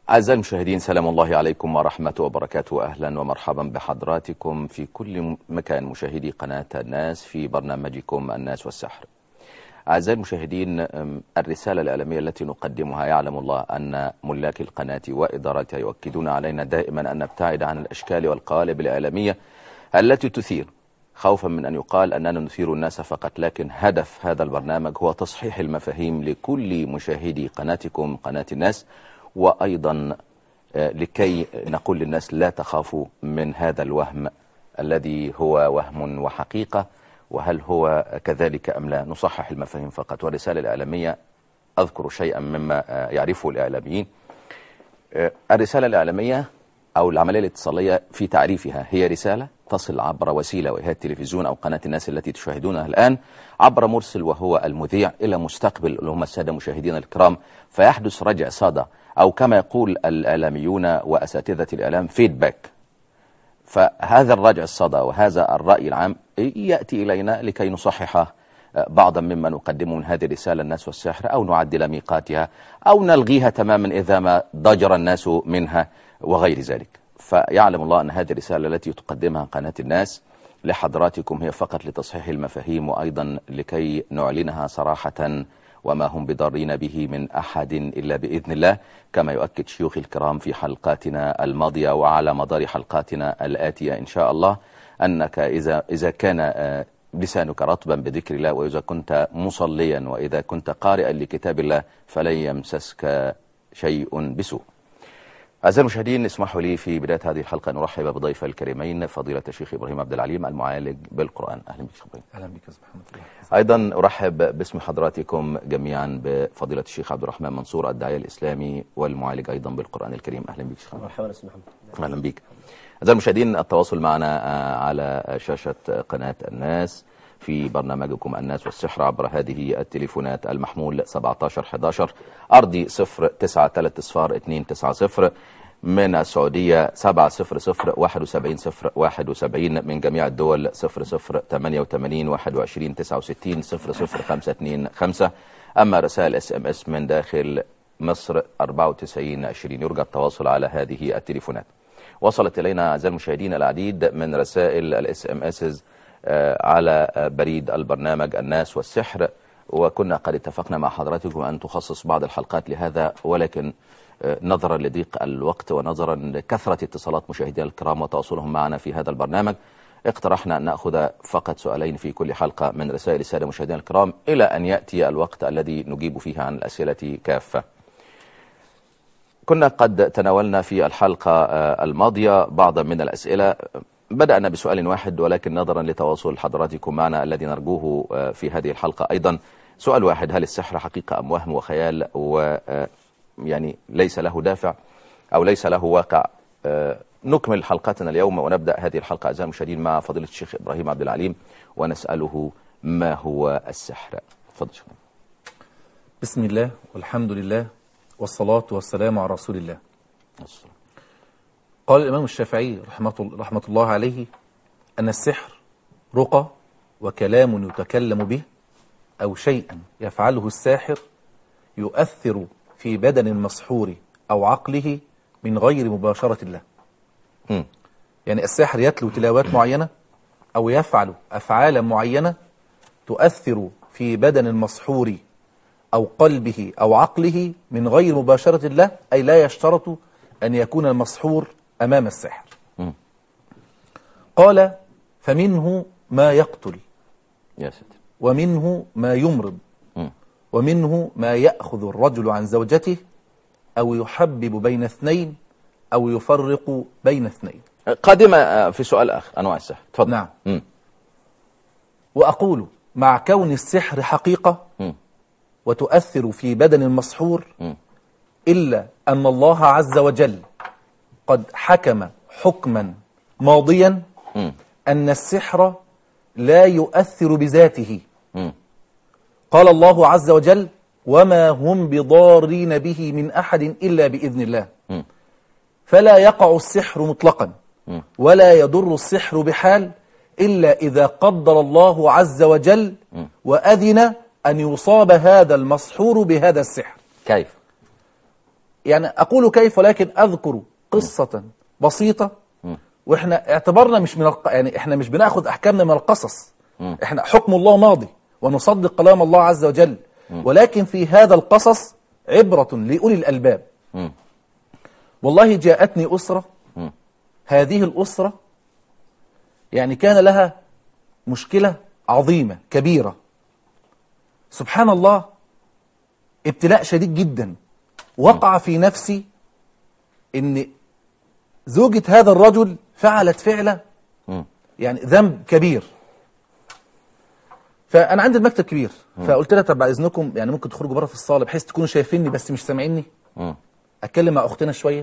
أعزائي المشاهدين سلام الله عليكم ورحمة وبركاته أهلا ومرحبا بحضراتكم في كل مكان مشاهدي قناة الناس في برنامجكم الناس والسحر أعزائي المشاهدين الرسالة الإعلامية التي نقدمها يعلم الله أن ملاك القناة وإدارتها يؤكدون علينا دائما أن نبتعد عن الأشكال والقوالب الإعلامية التي تثير خوفا من أن يقال أننا نثير الناس فقط لكن هدف هذا البرنامج هو تصحيح المفاهيم لكل مشاهدي قناتكم قناة الناس وأيضا لكي نقول للناس لا تخافوا من هذا الوهم الذي هو وهم وحقيقة وهل هو كذلك أم لا نصحح المفاهيم فقط والرسالة الإعلامية أذكر شيئا مما يعرفه الإعلاميين الرسالة الإعلامية أو العملية الاتصالية في تعريفها هي رسالة تصل عبر وسيلة وهي التلفزيون أو قناة الناس التي تشاهدونها الآن عبر مرسل وهو المذيع إلى مستقبل اللي هم السادة مشاهدين الكرام فيحدث رجع صدى أو كما يقول الإعلاميون وأساتذة الإعلام فيدباك فهذا الرجع الصدى وهذا الرأي العام يأتي إلينا لكي نصحح بعضا مما نقدمه من هذه الرسالة الناس والسحر أو نعدل ميقاتها أو نلغيها تماما إذا ما ضجر الناس منها وغير ذلك فيعلم الله أن هذه الرسالة التي تقدمها قناة الناس لحضراتكم هي فقط لتصحيح المفاهيم وأيضا لكي نعلنها صراحة وما هم بضارين به من أحد إلا بإذن الله كما يؤكد شيوخ الكرام في حلقاتنا الماضية وعلى مدار حلقاتنا الآتية إن شاء الله أنك إذا, إذا كان لسانك رطبا بذكر الله وإذا كنت مصليا وإذا كنت قارئا لكتاب الله فلن يمسسك شيء بسوء أعزائي المشاهدين اسمحوا لي في بداية هذه الحلقة نرحب بضيف الكريمين فضيلة الشيخ إبراهيم عبد العليم المعالج بالقرآن أهلا بك شيخ إبراهيم أهلا بك سبحانه الله أيضا أرحب باسم حضراتكم جميعا بفضيلة الشيخ عبد الرحمن منصور الداعية الإسلامي والمعالج أيضا بالقرآن الكريم أهلا بك شيخ مرحبا أستاذ محمد أهلا بك أعزائي المشاهدين التواصل معنا على شاشة قناة الناس في برنامجكم الناس والسحر عبر هذه التليفونات المحمول 17 11 أرضي 0 9 3 صفار 2 9 0 من السعودية 7 0 0 71 0 71 من جميع الدول 0 0 88 21 69 0 0 5 2 5 أما رسائل اس ام اس من داخل مصر 94 20 يرجى التواصل على هذه التليفونات وصلت إلينا أعزائي المشاهدين العديد من رسائل الاس ام اس على بريد البرنامج الناس والسحر وكنا قد اتفقنا مع حضراتكم أن تخصص بعض الحلقات لهذا ولكن نظرا لضيق الوقت ونظرا لكثرة اتصالات مشاهدينا الكرام وتواصلهم معنا في هذا البرنامج اقترحنا أن نأخذ فقط سؤالين في كل حلقة من رسائل السادة مشاهدينا الكرام إلى أن يأتي الوقت الذي نجيب فيه عن الأسئلة كافة كنا قد تناولنا في الحلقة الماضية بعضا من الأسئلة بدأنا بسؤال واحد ولكن نظرا لتواصل حضراتكم معنا الذي نرجوه في هذه الحلقة أيضا سؤال واحد هل السحر حقيقة أم وهم وخيال و يعني ليس له دافع أو ليس له واقع نكمل حلقتنا اليوم ونبدأ هذه الحلقة أعزائي المشاهدين مع فضيلة الشيخ إبراهيم عبد العليم ونسأله ما هو السحر تفضل شكرا بسم الله والحمد لله والصلاة والسلام على رسول الله السلام. قال الإمام الشافعي رحمة, رحمة الله عليه أن السحر رقى وكلام يتكلم به أو شيئا يفعله الساحر يؤثر في بدن المسحور أو عقله من غير مباشرة الله م. يعني الساحر يتلو تلاوات معينة أو يفعل أفعالا معينة تؤثر في بدن المسحور أو قلبه أو عقله من غير مباشرة الله أي لا يشترط أن يكون المسحور أمام الساحر م. قال فمنه ما يقتل يا سيدي ومنه ما يمرض م. ومنه ما يأخذ الرجل عن زوجته أو يحبب بين اثنين أو يفرق بين اثنين قادمة في سؤال آخر أنواع السحر تفضل نعم. م. وأقول مع كون السحر حقيقة م. وتؤثر في بدن المسحور م. إلا أن الله عز وجل قد حكم حكما ماضيا م. أن السحر لا يؤثر بذاته م. قال الله عز وجل وما هم بضارين به من أحد إلا بإذن الله م. فلا يقع السحر مطلقا م. ولا يضر السحر بحال إلا إذا قدر الله عز وجل وأذن أن يصاب هذا المسحور بهذا السحر كيف يعني أقول كيف ولكن أذكر قصة بسيطة وإحنا اعتبرنا مش من الق... يعني إحنا مش بناخد أحكامنا من القصص إحنا حكم الله ماضي ونصدق كلام الله عز وجل ولكن في هذا القصص عبرة لأولي الألباب مم. والله جاءتني أسرة هذه الأسرة يعني كان لها مشكلة عظيمة كبيرة سبحان الله ابتلاء شديد جدا وقع في نفسي ان زوجة هذا الرجل فعلت فعلة مم. يعني ذنب كبير فانا عندي المكتب كبير فقلت لها طب بعد اذنكم يعني ممكن تخرجوا بره في الصاله بحيث تكونوا شايفيني بس مش سامعيني مم. اتكلم مع اختنا شويه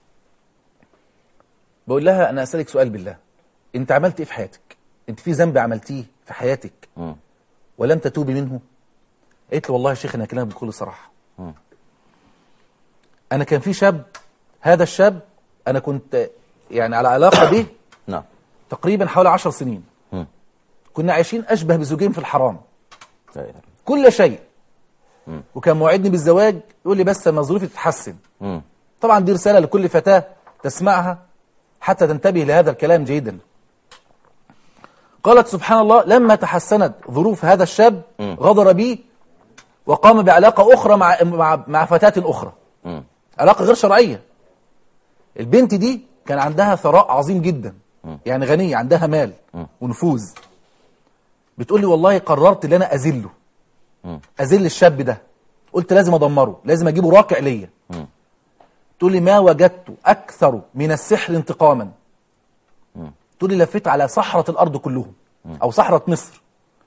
بقول لها انا اسالك سؤال بالله انت عملت ايه في حياتك انت في ذنب عملتيه في حياتك مم. ولم تتوبي منه قالت لي والله يا شيخ انا اكلمك بكل صراحه مم. انا كان في شاب هذا الشاب انا كنت يعني على علاقه به نعم تقريبا حوالي عشر سنين مم. كنا عايشين اشبه بزوجين في الحرام لا إله إلا كل شيء وكان موعدني بالزواج يقول لي بس لما ظروفي تتحسن مم. طبعا دي رسالة لكل فتاة تسمعها حتى تنتبه لهذا الكلام جيدا قالت سبحان الله لما تحسنت ظروف هذا الشاب غدر بي وقام بعلاقة أخرى مع مع, مع فتاة أخرى مم. علاقة غير شرعية البنت دي كان عندها ثراء عظيم جدا يعني غنية عندها مال ونفوذ بتقول لي والله قررت ان انا اذله اذل الشاب ده قلت لازم ادمره لازم اجيبه راكع ليا تقول لي ما وجدت اكثر من السحر انتقاما تقول لي لفيت على صحراء الارض كلهم او صحراء مصر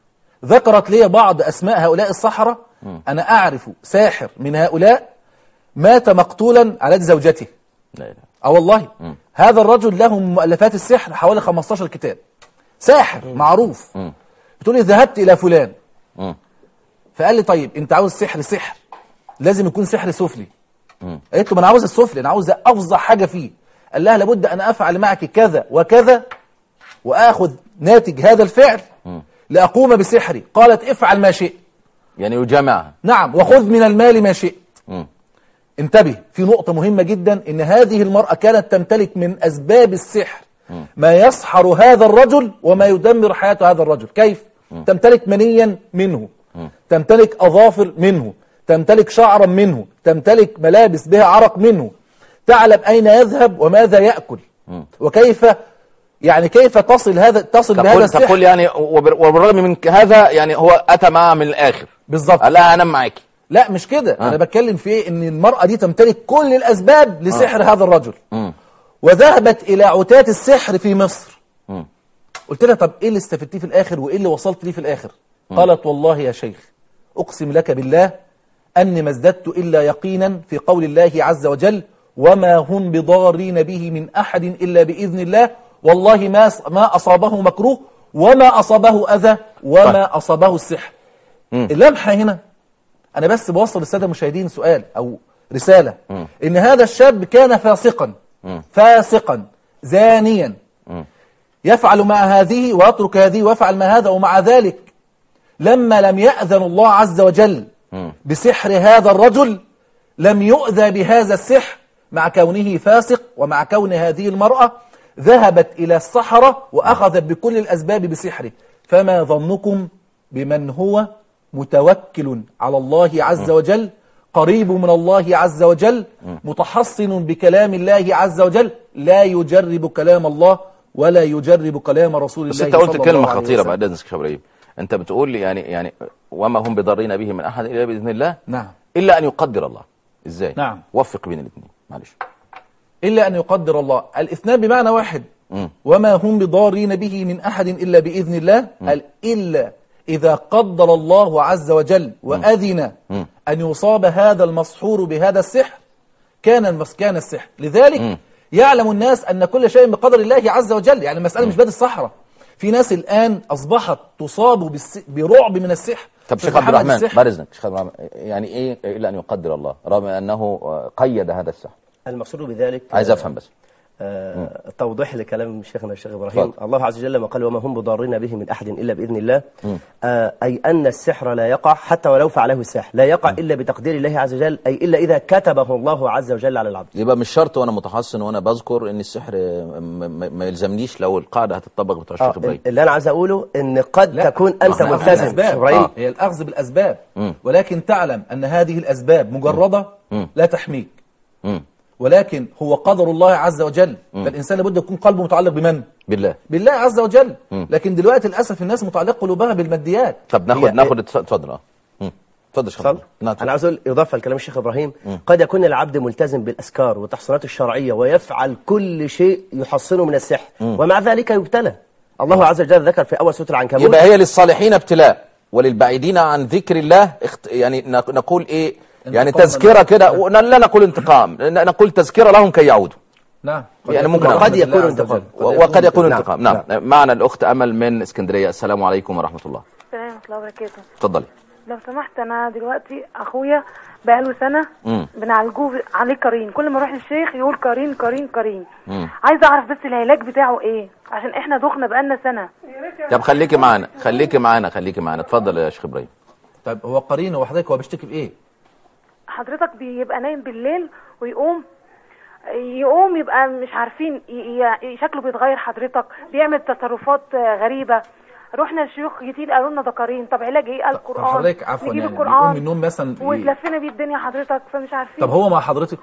ذكرت لي بعض اسماء هؤلاء الصحراء انا اعرف ساحر من هؤلاء مات مقتولا على يد زوجته لا إله اه والله هذا الرجل له من مؤلفات السحر حوالي 15 كتاب ساحر معروف بتقول لي ذهبت الى فلان مم. فقال لي طيب انت عاوز سحر سحر لازم يكون سحر سفلي قالت له ما انا عاوز السفلي انا عاوز افظع حاجه فيه قال لها لابد ان افعل معك كذا وكذا واخذ ناتج هذا الفعل لاقوم بسحري قالت افعل ما شئت يعني يجامعها نعم وخذ من المال ما شئت مم. انتبه في نقطة مهمة جدا ان هذه المرأة كانت تمتلك من اسباب السحر ما يسحر هذا الرجل وما يدمر حياة هذا الرجل كيف؟ تمتلك منيا منه تمتلك اظافر منه تمتلك شعرا منه تمتلك ملابس بها عرق منه تعلم اين يذهب وماذا يأكل وكيف يعني كيف تصل هذا تصل بهذا تقول السحر تقول يعني وبر- وبالرغم من هذا يعني هو اتى معها من الاخر بالظبط قال لها انام معاكي لا مش كده آه. انا بتكلم في ايه ان المرأة دي تمتلك كل الاسباب لسحر هذا الرجل مم. وذهبت الى عتاة السحر في مصر مم. قلت لها طب ايه اللي استفدتيه في الاخر وايه اللي وصلت ليه في الاخر قالت والله يا شيخ اقسم لك بالله اني ما ازددت الا يقينا في قول الله عز وجل وما هم بضارين به من احد الا باذن الله والله ما ما اصابه مكروه وما اصابه اذى وما اصابه السحر اللمحه هنا انا بس بوصل للساده المشاهدين سؤال او رساله ان هذا الشاب كان فاسقا فاسقا زانيا يفعل مع هذه ويترك هذه ويفعل مع هذا ومع ذلك لما لم يأذن الله عز وجل بسحر هذا الرجل لم يؤذى بهذا السحر مع كونه فاسق ومع كون هذه المرأة ذهبت إلى الصحراء وأخذت بكل الأسباب بسحره فما ظنكم بمن هو متوكل على الله عز وجل قريب من الله عز وجل متحصن بكلام الله عز وجل لا يجرب كلام الله ولا يجرب كلام رسول بس الله انت قلت صلى كلمه الله عليه خطيره وسلم. بعد اذنك يا شيخ ابراهيم انت بتقول لي يعني يعني وما هم بضارين به من احد الا باذن الله نعم الا ان يقدر الله ازاي نعم. وفق بين الاثنين معلش إلا أن يقدر الله الاثنان بمعنى واحد مم. وما هم بضارين به من أحد إلا بإذن الله قال إلا إذا قدر الله عز وجل وأذن أن يصاب هذا المسحور بهذا السحر كان المس كان السحر لذلك يعلم الناس أن كل شيء بقدر الله عز وجل يعني المسألة مش باد الصحراء في ناس الآن أصبحت تصاب بالس... برعب من السحر طب شيخ في عبد محمد الرحمن السحر. بعد اذنك شيخ عبد الرحمن يعني ايه الا ان يقدر الله رغم انه قيد هذا السحر المقصود بذلك عايز افهم بس آه، توضيح لكلام شيخنا الشيخ ابراهيم اتفضل. الله عز وجل لما قال وما هم بضارين به من احد الا باذن الله آه، اي ان السحر لا يقع حتى ولو فعله الساحر لا يقع الا بتقدير الله عز وجل اي الا اذا كتبه الله عز وجل على العبد يبقى مش شرط وانا متحصن وانا بذكر ان السحر م- م- ما يلزمنيش لو القاعده هتطبق بتوع آه، الشيخ ابراهيم اللي انا عايز اقوله ان قد لا، تكون ما انت هو الأخذ ملتزم بالأسباب. ابراهيم آه. هي الأخذ بالأسباب مم. ولكن تعلم أن هذه الأسباب مجردة مم. لا تحميك مم. ولكن هو قدر الله عز وجل فالإنسان لابد يكون قلبه متعلق بمن؟ بالله بالله عز وجل مم. لكن دلوقتي للأسف الناس متعلقة قلوبها بالماديات طب ناخد هي- ناخد اتفضل اه مم. اتفضل يا شيخ اتفضل عبد الله. نعم، اتفضل. انا عاوز اقول اضافه لكلام الشيخ ابراهيم قد يكون العبد ملتزم بالاذكار والتحصينات الشرعيه ويفعل كل شيء يحصنه من السحر ومع ذلك يبتلى الله عز وجل ذكر في اول سوره العنكبوت يبقى هي للصالحين ابتلاء وللبعيدين عن ذكر الله اخت... يعني نق- نقول ايه يعني انتقام تذكره الله. كده ون- لا نقول انتقام ن- نقول تذكره لهم كي يعودوا نعم يعني ممكن وقد رحمة الله يكون عز انتقام. وجل. و- وقد يكون نعم. انتقام نعم معنا الاخت امل من اسكندريه السلام عليكم ورحمه الله السلام ورحمة الله وبركاته اتفضلي لو سمحت أنا دلوقتي أخويا بقاله سنة مم. بنعالجوه عليه قرين كل ما أروح للشيخ يقول قرين قرين قرين مم. عايزة أعرف بس العلاج بتاعه إيه عشان إحنا دخنا بقالنا سنة طب خليكي معانا خليكي معانا خليكي معانا اتفضل يا شيخ ابراهيم طيب هو قرين هو حضرتك هو بيشتكي بإيه؟ حضرتك بيبقى نايم بالليل ويقوم يقوم يبقى مش عارفين ي- ي- شكله بيتغير حضرتك بيعمل تصرفات آه، غريبة رحنا لشيوخ كتير قالوا لنا ده قرين طب علاج ايه قال طب القرآن حضرتك عفوا نجيب يعني القرآن بيقوم من النوم مثلا ي- وتلفينا بيه الدنيا حضرتك فمش عارفين طب هو مع حضرتك؟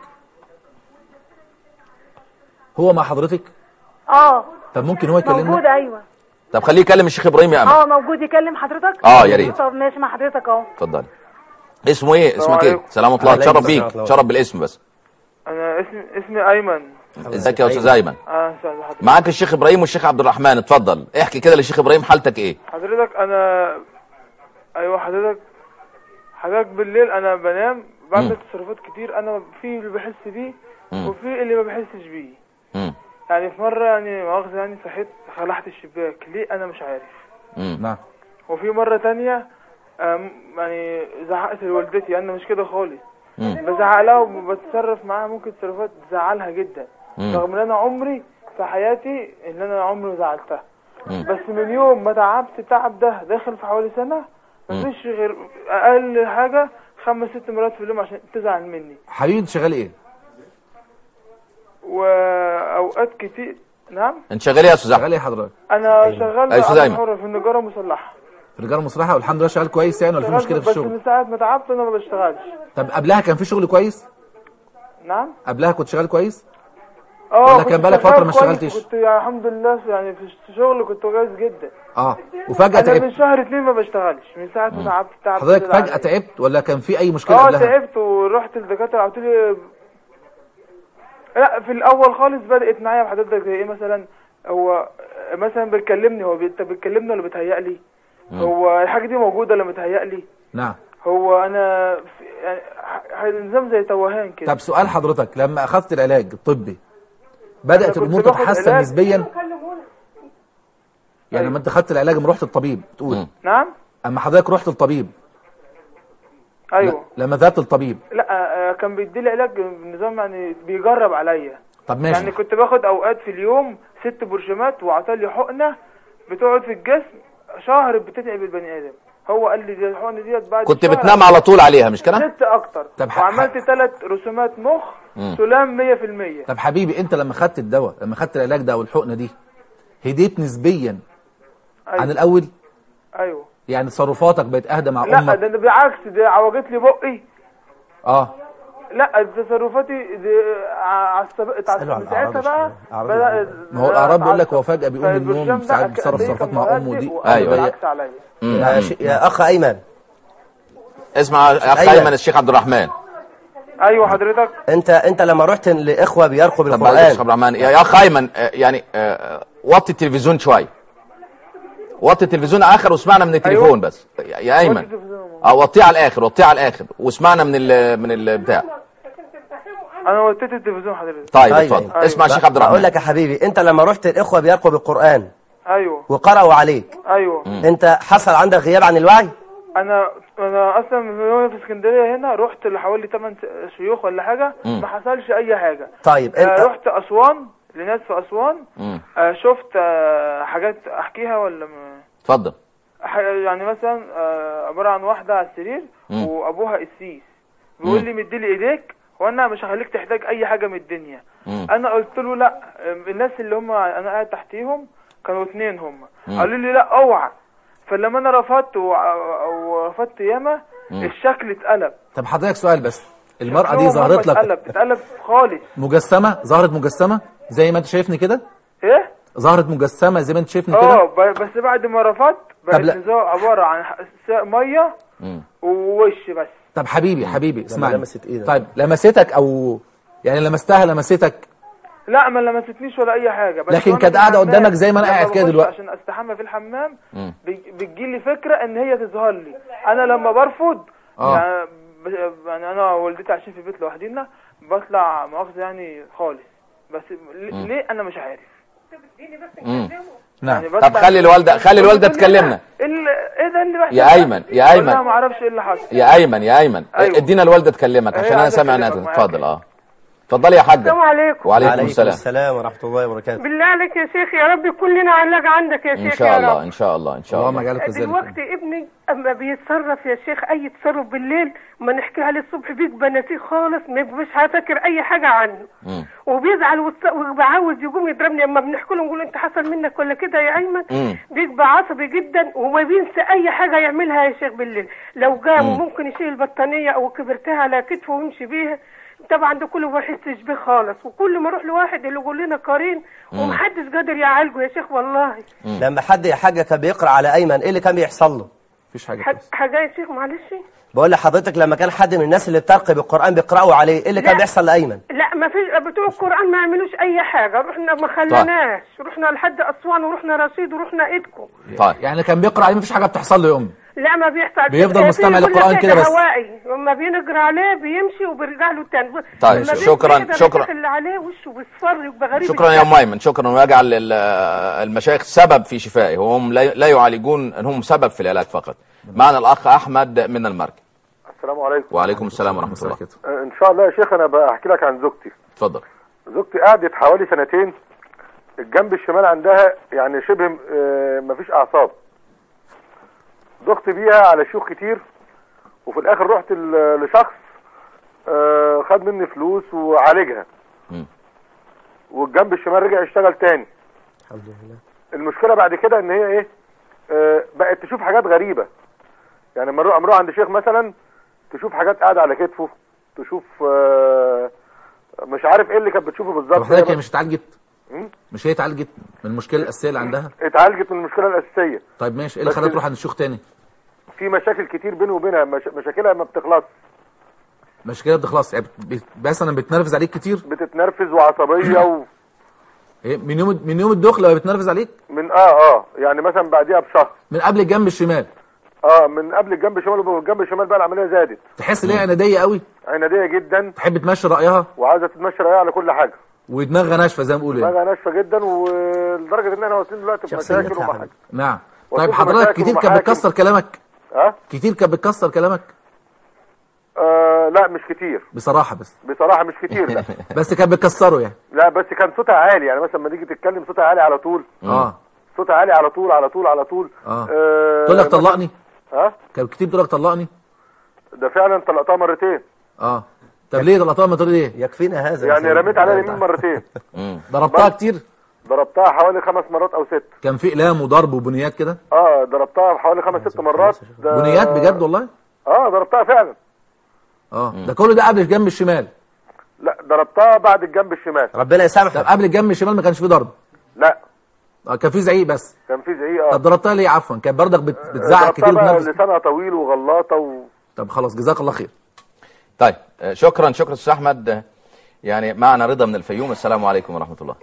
هو مع حضرتك؟ اه طب ممكن هو يكلمنا؟ موجود ايوه طب خليه يكلم الشيخ ابراهيم يا امل اه موجود يكلم حضرتك آه، يا ريت. طب ماشي مع حضرتك اهو اتفضلي اسمه ايه اسمك ايه عليكم. سلام الله عليكم تشرف السلام بيك ورحمة الله. تشرف بالاسم بس انا اسمي اسمي ايمن ازيك يا استاذ ايمن اه استاذ حضرتك معاك الشيخ ابراهيم والشيخ عبد الرحمن اتفضل احكي كده للشيخ ابراهيم حالتك ايه حضرتك انا ايوه حضرتك حضرتك بالليل انا بنام بعمل تصرفات كتير انا في اللي بحس بيه مم. وفي اللي ما بحسش بيه مم. يعني في مره يعني مؤاخذه يعني صحيت خلعت الشباك ليه انا مش عارف مم. نعم وفي مره تانية آم، يعني زعقت لوالدتي انا مش كده خالص مم. بزعق لها وبتصرف معاها ممكن تصرفات تزعلها جدا مم. رغم ان انا عمري في حياتي ان انا عمري ما زعلتها مم. بس من يوم ما تعبت التعب ده داخل في حوالي سنة مفيش غير اقل حاجة خمس ست مرات في اليوم عشان تزعل مني حبيبي انت شغال ايه؟ واوقات كتير نعم انت شغال ايه يا استاذ احمد شغال ايه حضرتك؟ انا شغال أي أستاذ عمل أيمن. حر في النجارة مسلحة في الرجاله المسرحه والحمد لله شغال كويس يعني ولا في شغال مشكله في بس الشغل؟ من ساعة ما تعبت انا ما بشتغلش طب قبلها كان في شغل كويس؟ نعم قبلها كنت شغال كويس؟ اه ولا كنت كان بقالك شغال فترة ما كويس اشتغلتش؟ كنت يعني الحمد لله يعني في الشغل كنت كويس جدا اه وفجاه انا من تعبت شهر اتنين ما بشتغلش من ساعة ما تعبت تعب حضرتك زاد فجاه عليا. تعبت ولا كان في اي مشكله اه قبلها؟ تعبت ورحت للدكاتره قلت لي لا في الاول خالص بدات معايا بحضرتك زي ايه مثلا هو مثلا بتكلمني هو بي- انت بتكلمني ولا بتهيأ لي هو الحاجه دي موجوده ولا متهيأ لي نعم هو انا في يعني ح- نظام زي توهان كده طب سؤال حضرتك لما اخذت العلاج الطبي بدات أنا كنت الامور باخد تتحسن علاج. نسبيا يعني لما انت خدت العلاج لما رحت الطبيب تقول مم. نعم اما حضرتك رحت الطبيب ايوه لما ذهبت الطبيب لا آه، كان بيدي لي علاج نظام يعني بيجرب عليا طب ماشي يعني كنت باخد اوقات في اليوم ست برشامات وعطالي حقنه بتقعد في الجسم شهر بتتعب البني ادم هو قال لي دي الحقنه ديت بعد كنت شهر بتنام على طول عليها مش كده زدت اكتر طب ح- وعملت ثلاث رسومات مخ سلام 100% طب حبيبي انت لما خدت الدواء لما خدت العلاج ده والحقنه دي هديت نسبيا عن ايوه الاول ايوه يعني تصرفاتك بقت اهدى مع لا امك ده ده بالعكس ده عوجت لي بقي اه لا تصرفاتي دي ع- عصب- اسأله عن من ساعتها الأعراض بقى شوية. أعراض بدأ ما هو الاعراب بيقول لك عصب. هو فجاه بيقوم من النوم فالبرشام ده ساعات أك- بيتصرف دي تصرفات كان مع امه مهدئ دي وقال أيوة. بالعكس عليا يا, ش... يا اخ ايمن اسمع اخ أيوة. ايمن الشيخ عبد الرحمن ايوه حضرتك انت انت لما رحت لاخوه بيرقوا طب معلش يا شيخ بالقران عبد الرحمن يا يا اخ ايمن آه، يعني آه، وطي التلفزيون شويه وطي التلفزيون اخر واسمعنا من التليفون أيوة. بس يا- يا ايمن التلفزيون. اه وطيه على الاخر وطيه على الاخر واسمعنا من ال من البتاع انا وطيت التلفزيون حضرتك طيب طيب، اتفضل أيوة. اسمع الشيخ عبد اقول الرحمن لك يا حبيبي انت لما رحت الاخوه بيرقوا بالقران ايوه وقرأوا عليك ايوه انت حصل عندك غياب عن الوعي انا انا اصلا من يوم في اسكندريه هنا رحت لحوالي 8 شيوخ ولا حاجه ما حصلش اي حاجه طيب آه انت رحت اسوان لناس في اسوان مم. آه، شفت آه، حاجات احكيها ولا ما اتفضل ح- يعني مثلا آه، عباره عن واحده على السرير مم. وابوها قسيس بيقول مم. لي مديلي ايديك وانا مش هخليك تحتاج اي حاجه من الدنيا مم. انا قلت له لا الناس اللي هم انا قاعد تحتيهم كانوا اتنين هم مم. قالوا لي لا اوعى فلما انا رفضت وع- ورفضت ياما مم. الشكل اتقلب طب حضرتك سؤال بس المرأة دي شكلهم ظهرت هم لك اتقلب اتقلب خالص مجسمة ظهرت مجسمة زي ما انت شايفني كده ايه ظهرت مجسمة زي ما انت شايفني اه كده ب- بس بعد ما رفضت بقت لا. نظام عباره عن ح- س- ميه مم. ووش بس طب حبيبي حبيبي اسمعني لمست ايدك. طيب لمستك او يعني لمستها لمستك لا ما لمستنيش ولا اي حاجه بس لكن وأنا كانت في قاعدة الحمام، قدامك زي ما أنا لما قاعد كده بخش دلوقتي. عشان استحمى في الحمام مم. بيج- بتجيلي فكره ان هي تظهر لي انا لما برفض آه. يعني, ب- يعني انا ووالدتي عايشين في البيت لوحدينا بطلع مؤاخذه يعني خالص بس ل- ليه انا مش عارف مم. نعم يعني طب بطلع- خلي الوالدة خلي الوالدة بتقول لي تكلمنا إيه ال- ايه ده اللي بيحصل يا ده؟ أيمن، يا بقول أيمن. لها ما اعرفش ايه اللي حصل يا ايمن يا ايمن أيوة. ادينا الوالده تكلمك عشان هي انا عايزة سامع أكلمك انها معاك. اتفضل اه اتفضلي يا حاجه السلام عليكم وعليكم السلام السلام ورحمة الله وبركاته بالله عليك يا شيخ يا رب كلنا علاج عندك يا ان شيخ شاء يا الله رب ان شاء الله ان شاء اللهم الله اجعلك كذلك دلوقتي ابني اما بيتصرف يا شيخ اي تصرف بالليل ما نحكي عليه الصبح بيبقى نسيه خالص ما مش هفكر اي حاجه عنه مم. وبيزعل وت- ويبقى عاوز يقوم يضربني اما بنحكي له نقول انت حصل منك ولا كده يا ايمن مم. بيبقى عصبي جدا وما بينسى اي حاجه يعملها يا شيخ بالليل لو قام ممكن يشيل البطانيه او كبرتها على كتفه ويمشي بيها طبعا ده كله ما بحسش بيه خالص وكل ما اروح لواحد اللي يقول لنا قرين ومحدش قادر يعالجه يا شيخ والله لما حد يا حاجة كان بيقرأ على أيمن إيه اللي كان بيحصل له مفيش حاجة ح- كده حاجه يا شيخ معلش بقول لحضرتك لما كان حد من الناس اللي بترقي بالقرآن بيقرأوا عليه إيه اللي كان لا. بيحصل لأيمن لا ما فيش بتوع القرآن ما يعملوش أي حاجة رحنا ما خلناش رحنا لحد أسوان ورحنا رشيد ورحنا إيدكم طيب يعني كان بيقرأ عليه مفيش حاجة بتحصل له يا أمي لا ما بيحصل بيفضل في- مستمع في كل للقرآن حاجة كده بس. هوائي لما بنقرا عليه بيمشي وبيرجع له تاني طيب، لما بيمشي شكراً- كده شكراً. بيشوف اللي عليه وشه بيصفر يبقى غريب شكرا يا الشكل. ام ايمن شكرا ويجعل ال- المشايخ سبب في شفائه وهم لا لا يعالجون هم سبب في العلاج فقط معنا الاخ احمد من المرج السلام عليكم وعليكم السلام ورحمه الله آه، ان شاء الله يا شيخ انا بحكي لك عن زوجتي اتفضل زوجتي قعدت حوالي سنتين الجنب الشمال عندها يعني شبه آه، مفيش اعصاب ضغط بيها على شيوخ كتير وفي الاخر رحت ل- لشخص آه، خد مني فلوس وعالجها مم. والجنب الشمال رجع يشتغل تاني الحمد لله المشكله بعد كده ان هي ايه آه، بقت تشوف حاجات غريبه يعني لما نروح نروح عند شيخ مثلا تشوف حاجات قاعده على كتفه تشوف آه، مش عارف ايه اللي كانت بتشوفه طب بالظبط حضرتك هي هي مش اتعالجت مم. مش هي اتعالجت من المشكلة الأساسية اللي عندها اتعالجت من المشكله الاساسيه طيب ماشي ايه اللي بس خلاها ال- تروح عند الشيوخ تاني في مشاكل كتير بينه وبينها مش... مشاكلها ما بتخلص مش كده بتخلص يعني بت- بت- مثلا بتنرفز عليك كتير بتتنرفز وعصبيه و... إيه، من يوم من يوم الدخله وهي بتنرفز عليك من اه اه يعني مثلا بعديها بشهر من قبل الجنب الشمال اه من قبل الجنب الشمال والجنب الشمال بقى العمليه زادت تحس ان هي عناديه قوي عناديه جدا تحب تمشي رايها وعايزه تتمشى رأيها على كل حاجه ودماغها ناشفه زي ما بيقولوا يعني. دماغها ناشفه جدا ولدرجه ان احنا واصلين دلوقتي في شخصيتها مشاكل يا ومحاكم نعم وفي طيب حضرتك مشاكل كتير كانت ومحاكم. بتكسر كلامك ها كتير كانت بتكسر كلامك آه لا مش كتير بصراحه بس بصراحه مش كتير لا بس كانت بتكسره يعني لا بس كان صوتها عالي يعني مثلا لما تيجي تتكلم صوتها عالي على طول اه صوتها عالي على طول على طول على طول اه آه تقول لك طلقني ها كانت كتير بتقول لك طلقني ده فعلا طلقتها مرتين اه طب ليه طلقتها ما تقول ليه يكفينا هذا يا يعني سيدي. رميت عليها اليمين مرتين مم. ضربتها كتير ضربتها حوالي خمس مرات او ست كان في اقلام وضرب وبنيات كده اه ضربتها حوالي خمس ست مرات ده بنيات بجد والله اه ضربتها فعلا اه ده كله ده قبل الجنب الشمال لا ضربتها بعد الجنب الشمال ربنا طب يسامحك قبل الجنب الشمال ما كانش في ضرب لا اه كان في زعيق بس كان في زعيق اه طب ضربتها ليه عفوا كانت برضك بت- بتزعق ضربتها كتير بقى وبتنفس لسانها طويل وغلاطه و... طب خلاص جزاك الله خير طيب آه، شكرا شكرا استاذ احمد آه، يعني معنا رضا من الفيوم السلام عليكم ورحمه الله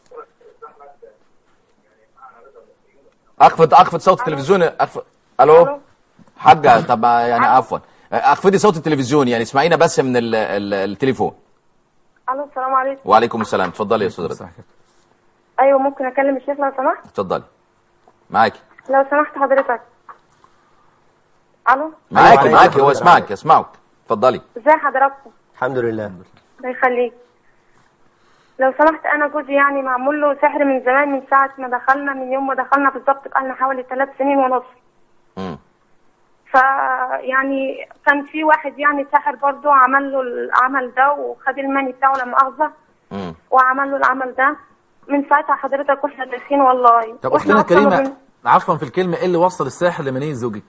اخفض اخفض صوت التلفزيون اخفض الو حاجه طب آه، يعني عفوا آه، اخفضي صوت التلفزيون يعني اسمعينا بس من ال- ال- التليفون الو السلام عليكم وعليكم السلام اتفضلي يا استاذ رضا ايوه ممكن اكلم الشيخ لو سمحت اتفضلي معاكي لو سمحت حضرتك الو معاكي عليكم معاكي هو السلام. يسمعك يسمعك اتفضلي ازي حضراتكم الحمد لله الله يخليك لو سمحت انا جوزي يعني معمول له سحر من زمان من ساعه ما دخلنا من يوم ما دخلنا بالظبط بقالنا حوالي ثلاث سنين ونص مم. فيعني كان في واحد يعني ساحر برضو عمل له العمل ده وخد الماني بتاعه لما اخذه مم. وعمل له العمل ده من ساعتها حضرتك واحنا داخلين والله طب واحنا اختنا أصلاً ما الكريمه عفوا في الكلمه ايه اللي وصل الساحر لمني زوجك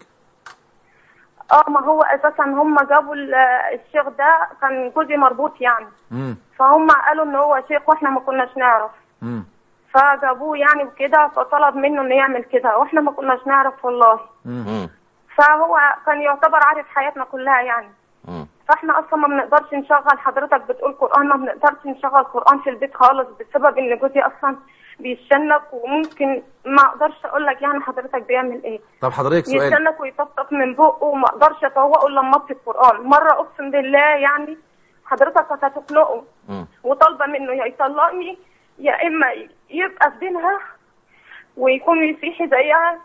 اه ما هو اساسا هم جابوا ال- الشيخ ده كان جوزي مربوط يعني امم فهم قالوا ان هو شيخ واحنا ما كناش نعرف امم فجابوه يعني وكده فطلب منه انه يعمل كده واحنا ما كناش نعرف والله مم. فهو كان يعتبر عارف حياتنا كلها يعني مم. فاحنا اصلا ما بنقدرش نشغل حضرتك بتقول قران ما بنقدرش نشغل قران في البيت خالص بسبب ان جوزي اصلا بيشنك وممكن ما اقدرش اقول لك يعني حضرتك بيعمل ايه طب حضرتك سؤال يستنك ويطفطف من بقه وما اقدرش افوقه الا لما اطفي القران مره اقسم بالله يعني حضرتك كانت هتخنقه مم. وطالبه منه يا يطلقني يا اما يبقى في دينها ويكون مسيحي زيها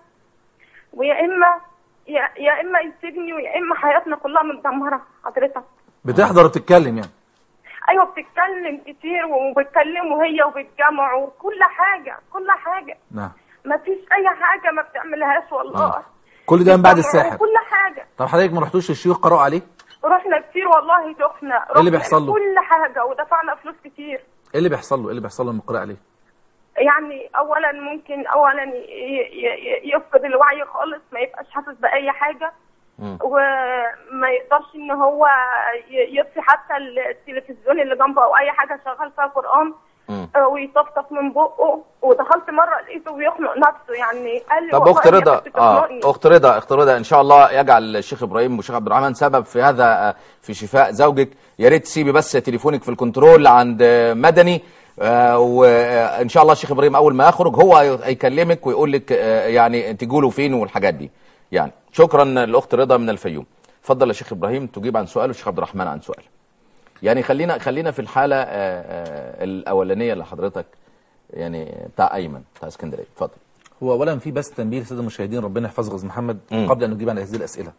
ويا اما يا, يا اما يسيبني ويا اما حياتنا كلها متدمره حضرتك بتحضر وتتكلم يعني ايوه بتتكلم كتير وبتكلموا هي وبتجمعوا وكل حاجه كل حاجه نعم ما فيش اي حاجه ما بتعملهاش والله كل ده من بعد بتجمعوا الساحر كل حاجه طب حضرتك ما رحتوش للشيوخ قرأوا عليه رحنا كتير والله دخنا إيه اللي رحنا بيحصل له؟ كل حاجه ودفعنا فلوس كتير ايه اللي بيحصل له ايه اللي بيحصل له لما قرأ عليه يعني اولا ممكن اولا ي- ي- ي- يفقد الوعي خالص ما يبقاش حاسس باي حاجه مم. وما يقدرش ان هو ي- يطفي حتى التلفزيون اللي جنبه او اي حاجه شغال فيها قران مم. آه، ويطفطف من بقه ودخلت مره لقيته بيخنق نفسه يعني قال لي طب والله اخت هي رضا كانت اه بتخنقني. اخت رضا اخت رضا ان شاء الله يجعل الشيخ ابراهيم والشيخ عبد الرحمن سبب في هذا آه، في شفاء زوجك يا ريت تسيبي بس تليفونك في الكنترول عند آه، مدني آه، وان شاء الله الشيخ ابراهيم اول ما يخرج هو هيكلمك ويقول لك آه، يعني تقولوا فين والحاجات دي يعني شكرا الاخت رضا من الفيوم اتفضل يا شيخ ابراهيم تجيب عن سؤال والشيخ عبد الرحمن عن سؤال يعني خلينا خلينا في الحاله آه، آه، الاولانيه اللي حضرتك يعني بتاع ايمن بتاع اسكندريه اتفضل هو اولا في بس تنبيه للساده المشاهدين ربنا يحفظ غز محمد مم. قبل ان نجيب عن هذه الاسئله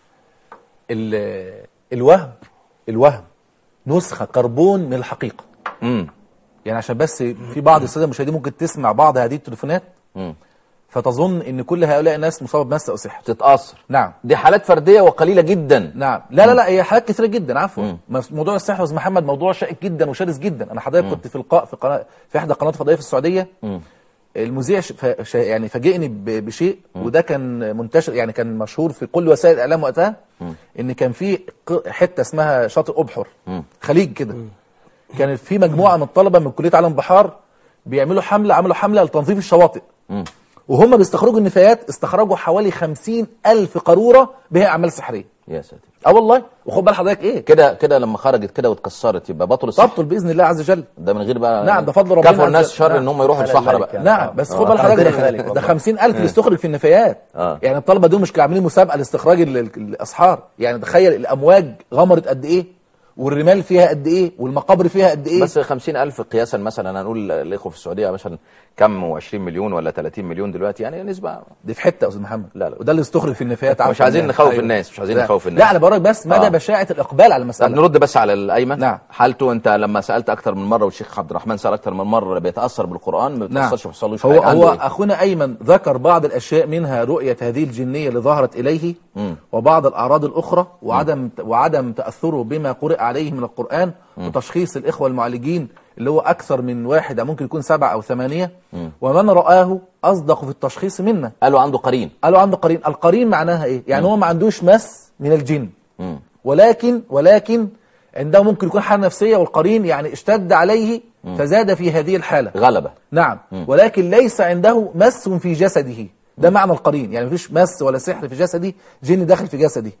ال- الوهم الوهم نسخه كربون من الحقيقه امم يعني عشان بس في بعض الساده المشاهدين ممكن تسمع بعض هذه التليفونات امم فتظن ان كل هؤلاء الناس مصاب بمس او سحر تتاثر نعم دي حالات فرديه وقليله جدا نعم لا لا لا هي حاجات كثيره جدا عفوا مم. مس- موضوع السحر يا استاذ محمد موضوع شائك جدا وشرس جدا انا حضرتك كنت في لقاء في قناه في احدى القنوات الفضائيه في السعوديه مم. المذيع ش- ف- ش- يعني فاجئني ب- بشيء وده كان منتشر يعني كان مشهور في كل وسائل الاعلام وقتها ان كان في ق- حته اسمها شاطئ ابحر مم. خليج كده كانت في مجموعه من الطلبه من كليه علم بحار بيعملوا حمله عملوا حمله لتنظيف الشواطئ مم. وهم بيستخرجوا النفايات استخرجوا حوالي خمسين ألف قارورة بها أعمال سحرية يا ساتر اه والله وخد بال حضرتك ايه كده كده لما خرجت كده واتكسرت يبقى بطل السحر تبطل باذن الله عز وجل ده من غير بقى نعم، ده فضل ربنا كفوا الناس عز- شر نعم. ان هم يروحوا على الصحراء الملك بقى يعني. نعم بس خد آه. بال حضرتك ربنا يخليك ده, والله. ده 50000 بيستخرج في النفايات آه. يعني الطلبه دول مش عاملين مسابقه لاستخراج ال- ال- الاسحار يعني تخيل الامواج غمرت قد ايه والرمال فيها قد ايه والمقابر فيها قد ايه بس 50000 قياسا مثلا هنقول الاخوه في السعوديه مثلا كم و20 مليون ولا 30 مليون دلوقتي يعني نسبه دي في حته يا استاذ محمد لا، لا. وده اللي استخرج في النفايات مش عفواً عايزين يعني. نخوف الناس، مش عايزين لا. نخوف الناس. لا انا بقولك بس مدى آه. بشاعه الاقبال على طب المساله نرد بس على الايمن نعم. حالته انت لما سالت اكتر من مره والشيخ عبد الرحمن سال اكتر من مره بيتاثر بالقران ما نعم بيتاثرش ما بيحصلوش هو حاجه عنده هو إيه؟ اخونا ايمن ذكر بعض الاشياء منها رؤيه هذه الجنيه اللي ظهرت اليه مم. وبعض الاعراض الاخرى وعدم وعدم تاثره بما قرئ عليه من القران وتشخيص الاخوه المعالجين اللي هو اكثر من واحد أو ممكن يكون سبعه او ثمانيه ومن راه اصدق في التشخيص منا قالوا عنده قرين قالوا عنده قرين القرين معناها ايه يعني هو ما عندوش مس من الجن مم. ولكن ولكن عنده ممكن يكون حاله نفسيه والقرين يعني اشتد عليه فزاد في هذه الحاله غلبه نعم ولكن ليس عنده مس في جسده ده معنى القرين يعني مفيش مس ولا سحر في جسدي جن داخل في جسدي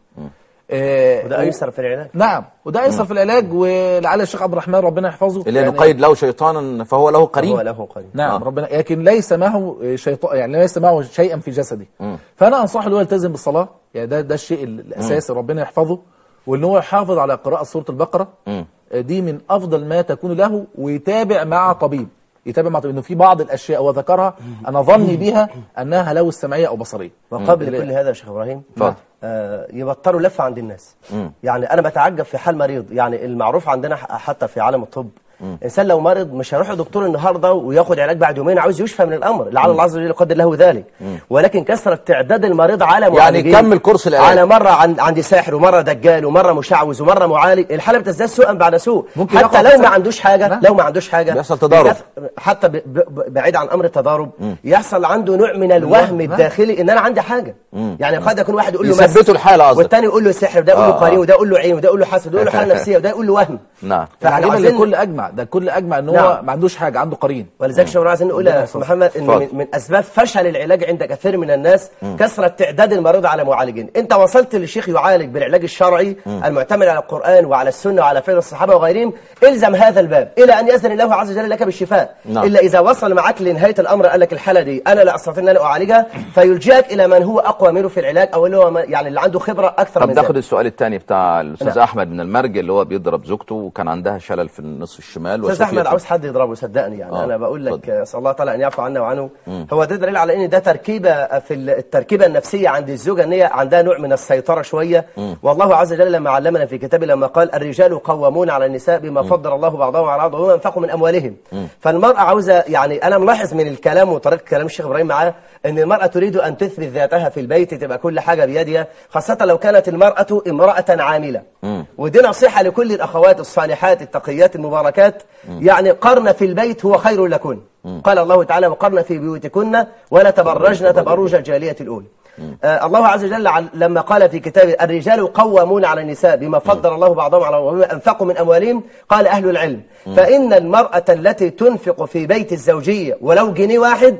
آه وده ايسر في العلاج نعم وده ايسر في العلاج ولعل الشيخ عبد الرحمن ربنا يحفظه اللي يعني- نقيد له شيطانا فهو له قرين هو له قرين نعم آه. ربنا لكن ليس معه شيطان يعني ليس معه شيئا في جسده مم. فانا انصحه ان هو يلتزم بالصلاه يعني ده ده الشيء الاساسي ربنا يحفظه وان هو يحافظ على قراءه سوره البقره مم. دي من افضل ما تكون له ويتابع مع طبيب يتابع مع طبيب انه في بعض الاشياء هو ذكرها انا ظني بها انها هلاوس سمعيه او بصريه وقبل مم. كل هذا يا شيخ ابراهيم اتفضل. آه يبطلوا لفه عند الناس مم. يعني انا بتعجب في حال مريض يعني المعروف عندنا ح- حتى في عالم الطب انسان لو مرض مش هيروح لدكتور النهارده وياخد علاج بعد يومين عاوز يشفى من الامر لعل الله عز وجل يقدر له ذلك ولكن كثره تعداد المريض على يعني معالجين كمل كورس العلاج. على مره عن عندي ساحر ومره دجال ومره مشعوذ ومره معالج الحاله بتزداد سوءا بعد سوء ممكن يقع حتى في لو ما سحر. عندوش حاجه نعم. لو ما عندوش حاجه بيحصل تضارب. بيكث- حتى ب- ب- بعيد عن امر التضارب يحصل عنده نوع من الوهم نعم. الداخلي ان انا عندي حاجه يعني قد يكون واحد يقول له يثبتوا مس الحالة قصدك. والتاني يقول له سحر وده يقول له آه. قرين وده يقول له عين وده يقول له حسد وده يقول له حاله نفسيه وده يقول له وهم نعم فاحنا العجيب ان عايزين الكل اجمع ده الكل اجمع ان هو نعم. ما عندوش حاجه عنده قرين ولذلك شباب عايزين نقول يا أستاذ محمد ان اتفضل. من, من اسباب فشل العلاج عند كثير من الناس كثره تعداد المريض على معالجين انت وصلت للشيخ يعالج بالعلاج الشرعي المعتمد على القران وعلى السنه وعلى فعل الصحابه وغيرهم الزم هذا الباب الى ان ياذن الله عز وجل لك بالشفاء نعم. الا اذا وصل معك لنهايه الامر قال لك الحاله دي انا لا استطيع ان انا اعالجها فيلجاك الى من هو اقوى منه في العلاج او اللي هو ما- يعني اللي عنده خبره اكثر طب من ناخد ذلك السؤال الثاني بتاع الاستاذ نعم. احمد من المرج اللي هو بيضرب زوجته وكان عندها شلل في النصف الشمال استاذ احمد وشفيت- عاوز حد يضربه صدقني يعني آه، انا بقول لك اتفضل. اسال الله تعالى ان يعفو عنا وعنه هو ده دليل على ان ده تركيبه في ال- التركيبه النفسيه عند الزوجه ان هي عندها نوع من السيطره شويه والله عز وجل لما علمنا في كتابه لما قال الرجال قوامون على النساء بما فضل الله بعضهم على بعض وما انفقوا من اموالهم فالمراه عاوزه يعني انا ملاحظ من الكلام وطريقه كلام الشيخ ابراهيم معاه ان المراه تريد ان تثبت ذاتها في البيت تبقى كل حاجه بيدها خاصه لو كانت المراه امراه عامله ودي نصيحه لكل الاخوات الصالحات التقيات المباركات يعني قرن في البيت هو خير لكن قال الله تعالى وقرن في بيوتكن ولا تبرجن تبرج الجاهليه الاولى آه الله عز وجل عل- لما قال في كتابه الرجال قوامون على النساء بما فضل الله بعضهم على بعض وبما انفقوا من اموالهم قال اهل العلم فان المراه التي تنفق في بيت الزوجيه ولو جنيه واحد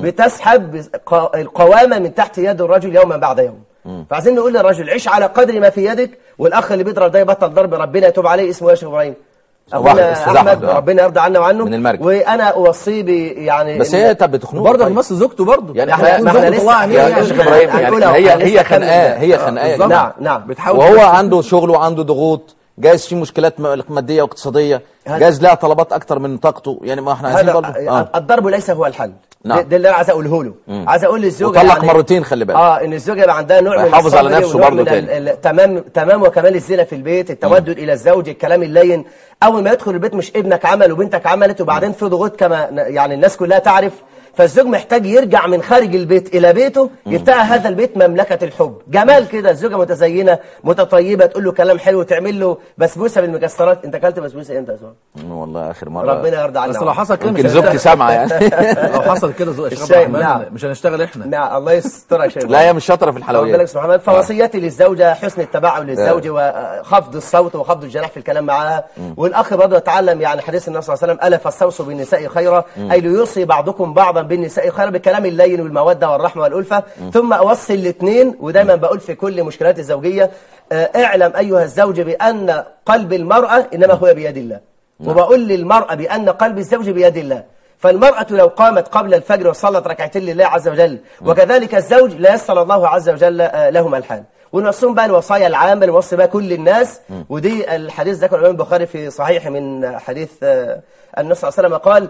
بتسحب ق- القوامه من تحت يد الرجل يوما بعد يوم فعايزين نقول للرجل عيش على قدر ما في يدك والاخ اللي بيضرب ده يبطل ضرب ربنا يتوب عليه اسمه يا شيخ ابراهيم صباح اخونا الأستاذ احمد أحمد، آه. ربنا يرضى عنا وعنه من المرج. وانا اوصيه ب- يعني بس إن- هي طب بتخنقه برضه طيب. بيمثل زوجته برضه يعني احنا احنا ما احنا زوجته لسه الله عليه يا يعني. شيخ ابراهيم يعني هنقولها، هي لسه هي كمل خنقاه ده. هي خنقاه يا بالظبط. جماعة. نعم نعم بتحاول وهو تثبت- عنده شغل وعنده ضغوط جايز في مشكلات م- ماديه واقتصاديه هذا- جايز لها طلبات اكتر من طاقته يعني ما احنا عايزين هذا برضه اه الضرب ليس هو الحل نعم. ده, ده اللي انا عايز اقوله له عايز اقول للزوجه وطلق مرتين خلي بالك. اه ان الزوجه يبقى عندها نوع من ويحافظ على الصبر نفسه ونوع برضه من تاني. ال- ال- تمام تمام وكمال الزنا في البيت التودد الى الزوج الكلام اللين اول ما يدخل البيت مش ابنك عمل وبنتك عملت وبعدين في ضغوط كما ن- يعني الناس كلها تعرف فالزوج محتاج يرجع من خارج البيت الى بيته يلتقى هذا البيت مملكه الحب جمال كده الزوجه متزينه متطيبه تقول له كلام حلو تعمل له بسبوسه بالمكسرات انت اكلت بسبوسه امتى يا زوج والله اخر مره ربنا يرضى عنا بس لو حصل كده يمكن مش زوجتي هنشتغل. سامعه يعني لو حصل كده زوج يا شيخ الشاي، عبد الرحمن نعم. مش هنشتغل احنا نعم الله يسترك يا شيخ لا هي مش شاطره في ربنا الحلويات سبحانه وتعالى فوصيتي للزوجة حسن التباعد للزوج وخفض الصوت وخفض الجناح في الكلام معها والأخ برضه يتعلم يعني حديث النبي صلى الله عليه وسلم ألا فاستوصوا بالنساء خيرا أي ليوصي بعضكم بعضا بالنساء خيرا بالكلام اللين والمودة والرحمة والألفة ثم أوصي الاثنين ودايما بقول في كل مشكلات الزوجية آه، اعلم أيها الزوج بأن قلب المرأة إنما هو بيد الله وبقول للمرأة بأن قلب الزوج بيد الله فالمرأة لو قامت قبل الفجر وصلت ركعتين لله عز وجل وكذلك الزوج لا يسر الله عز وجل آه، لهما الحال ونوصيهم بقى الوصايا العامة نوصي بقى كل الناس ودي الحديث ذكر الإمام البخاري في صحيح من حديث آه، النبي صلى الله عليه وسلم قال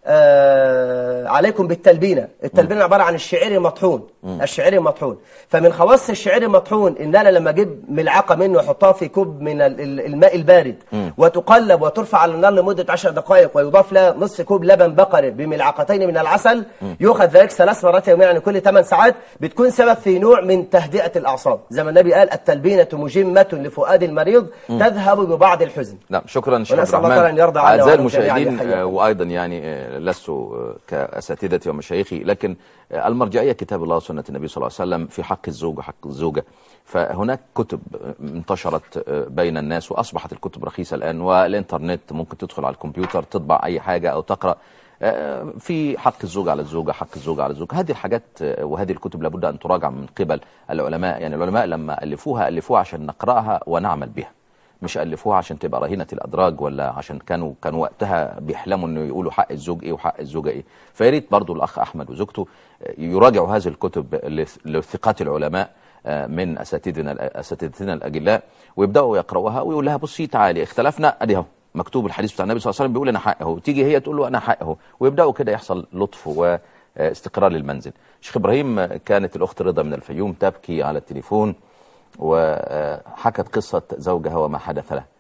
آه عليكم بالتلبينة التلبينة عبارة عن الشعير المطحون الشعير المطحون فمن خواص الشعير المطحون ان انا لما اجيب ملعقة منه واحطها في كوب من ال- ال- الماء البارد وتقلب وترفع على النار لمدة 10 دقائق ويضاف لها نصف كوب لبن بقري بملعقتين من العسل يؤخذ ذلك ثلاث مرات يوميا يعني كل 8 ساعات بتكون سبب في نوع من تهدئة الأعصاب زي ما النبي قال التلبينة مجمة لفؤاد المريض تذهب ببعض الحزن نعم شكرا شيخ ونسأل عبد الله تعالى أن الرحمن يرضى عنا اعزائي وعنكم جميعاً المشاهدين يحييكم. آه، وايضا يعني آه، لست آه، كاساتذتي ومشايخي لكن آه، المرجعيه كتاب الله وسنه النبي صلى الله عليه وسلم في حق الزوج وحق الزوجه فهناك كتب آه، انتشرت آه، بين الناس واصبحت الكتب رخيصه الان والانترنت ممكن تدخل على الكمبيوتر تطبع اي حاجه او تقرا آه، في حق الزوج على الزوجه حق الزوج على الزوج هذه الحاجات آه، وهذه الكتب لابد ان تراجع من قبل العلماء يعني العلماء لما الفوها الفوها عشان نقراها ونعمل بها مش ألفوها عشان تبقى رهينة الأدراج ولا عشان كانوا كانوا وقتها بيحلموا إنه يقولوا حق الزوج إيه وحق الزوجة إيه فيا ريت برضه الأخ أحمد وزوجته يراجعوا هذه الكتب لث- لثقات العلماء آه، من أساتذتنا أساتذتنا الأجلاء ويبدأوا يقرأوها ويقول لها بصي تعالي اختلفنا أدي أهو مكتوب الحديث بتاع النبي صلى الله عليه وسلم بيقول أنا حق أهو تيجي هي تقول له أنا حق أهو ويبدأوا كده يحصل لطف واستقرار للمنزل شيخ إبراهيم آه، كانت الأخت رضا من الفيوم تبكي على التليفون وحكت قصة زوجها وما حدث له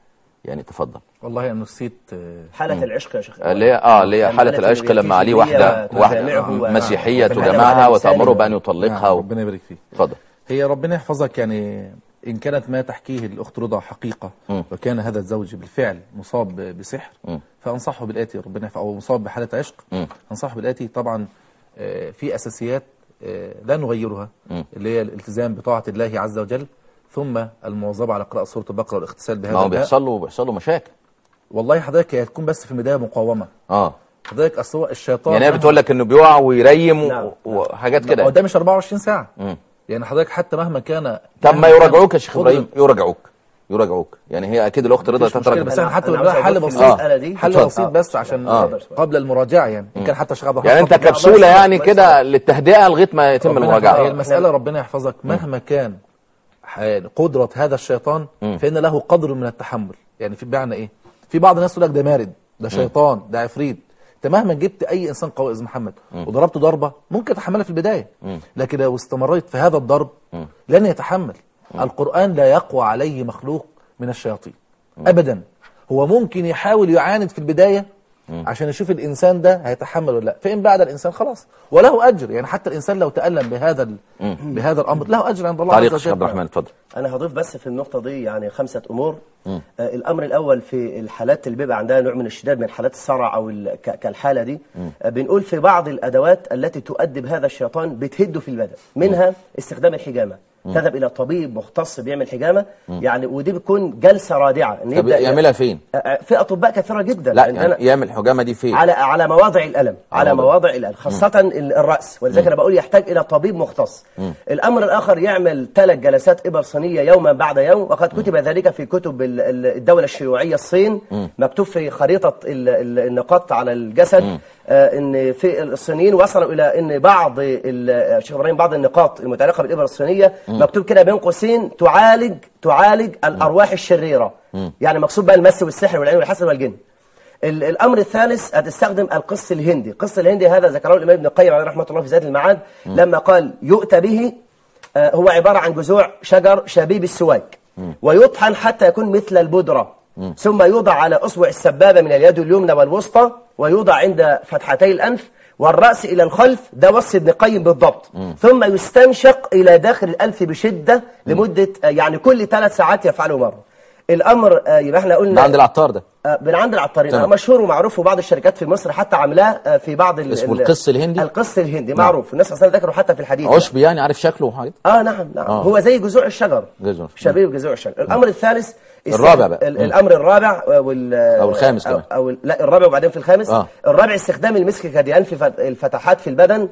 يعني تفضل والله أنا نسيت آه، حالة العشق يا شيخ اللي هي اه اللي هي يعني حالة حالة العشق لما عليه واحدة التجارية واحدة تجامعه و- مسيحية وتجامعها تجمعها على وتأمره لسانه. بأن يطلقها نعم و... ربنا يبارك فيك اتفضل هي ربنا يحفظك يعني إن كانت ما تحكيه الأخت رضا حقيقة مم. وكان هذا الزوج بالفعل مصاب بسحر مم. فأنصحه بالآتي ربنا يحفظه أو مصاب بحالة عشق مم. أنصحه بالآتي طبعا آه، في أساسيات آه، لا نغيرها مم. اللي هي الالتزام بطاعة الله عز وجل ثم المواظبة على قراءة سورة البقرة والاغتسال بهذا ما هو الماء. بيحصل له بيحصل له مشاكل والله حضرتك هي هتكون بس في البداية مقاومة اه حضرتك أصل هو الشيطان يعني هي مهما- بتقول لك انه بيقع ويريم و- نعم. وحاجات هو كده ده مش 24 ساعة مم. يعني حضرتك حتى مهما كان طب ما مهما كان يراجعوك يا شيخ قدرة- ابراهيم يراجعوك يراجعوك يعني هي اكيد الاخت رضا مفيش مشكلة تترجم بس احنا حتى أنا بنقول عاوز حل أضيف في بسيط المسألة دي. حل اتفضل. بسيط بس عشان آه. قبل المراجعة يعني ان كان حتى الشيخ عبد يعني انت الرحمن كبسولة بس- يعني بس- كده للتهدئة لغاية ما يتم ربنا المراجعة هي المسألة ربنا يحفظك مهما كان ح- قدرة هذا الشيطان مم. فإن له قدر من التحمل يعني في معنى إيه في بعض الناس يقول لك ده مارد ده شيطان ده عفريت انت مهما جبت اي انسان قوي زي محمد وضربته ضربه ممكن يتحملها في البدايه لكن لو استمريت في هذا الضرب لن يتحمل القران لا يقوى عليه مخلوق من الشياطين ابدا هو ممكن يحاول يعاند في البدايه عشان يشوف الانسان ده هيتحمل ولا لا فان بعد الانسان خلاص وله اجر يعني حتى الانسان لو تالم بهذا ال... بهذا الامر له اجر عند الله تعليق عز الشيخ عبد وجل الرحمن اتفضل انا هضيف بس في النقطه دي يعني خمسه امور آه الامر الاول في الحالات اللي بيبقى عندها نوع من الشداد من حالات الصرع او ال- ك- كالحاله دي آه بنقول في بعض الادوات التي تؤدب هذا الشيطان بتهده في البدن منها استخدام الحجامه تذهب الى طبيب مختص بيعمل حجامه يعني ودي بتكون جلسه رادعه ان طب يبدا يعملها فين؟ آه، آه، في اطباء كثيره جدا لا عندنا- يعني يعمل الحجامة دي فين؟ على على مواضع الالم على مواضع. مواضع الالم خاصه ال- الراس ولذلك انا بقول يحتاج الى طبيب مختص الامر الاخر يعمل ثلاث جلسات ابر صينيه يوما بعد يوم وقد كتب ذلك في كتب ال- ال- الدوله الشيوعيه الصين مكتوب في خريطه ال- ال- النقاط على الجسد آه، ان في الصينيين وصلوا الى ان بعض ال- الشيخ ابراهيم بعض النقاط المتعلقه بالابر الصينيه مكتوب كده بين قوسين تعالج تعالج الارواح الشريره يعني مقصود بقى المس والسحر والعين والحسد والجن ال- الامر الثالث هتستخدم القص الهندي القص الهندي هذا ذكره الامام ابن القيم عليه رحمه الله في زاد المعاد لما قال يؤتى به آه، هو عباره عن جذوع شجر شبيب السواك ويطحن حتى يكون مثل البودره ثم يوضع على اصبع السبابه من اليد اليمنى والوسطى ويوضع عند فتحتي الانف والراس الى الخلف ده وصف ابن القيم بالضبط ثم يستنشق الى داخل الانف بشده لمده آه، يعني كل ثلاث ساعات يفعله مره الامر آه، يبقى احنا قلنا ده عند العطار ده آه، من عند العطارين تمام. آه، مشهور ومعروف وبعض الشركات في مصر حتى عاملاه آه، في بعض ال- اسمه ال- القص الهندي؟ القص الهندي معروف الناس اصلا ذكروا حتى في الحديث عشب يعني عارف شكله وحاجات اه نعم نعم آه. هو زي جذوع الشجر جذوع. شبيه جذوع الشجر الامر الثالث است- الرابع بقى. ال- مم. الامر الرابع آه، وال أو الخامس أو, كمان. أو ال- لا الرابع وبعدين في الخامس آه. الرابع استخدام المسك كديان في فت- الفتحات في البدن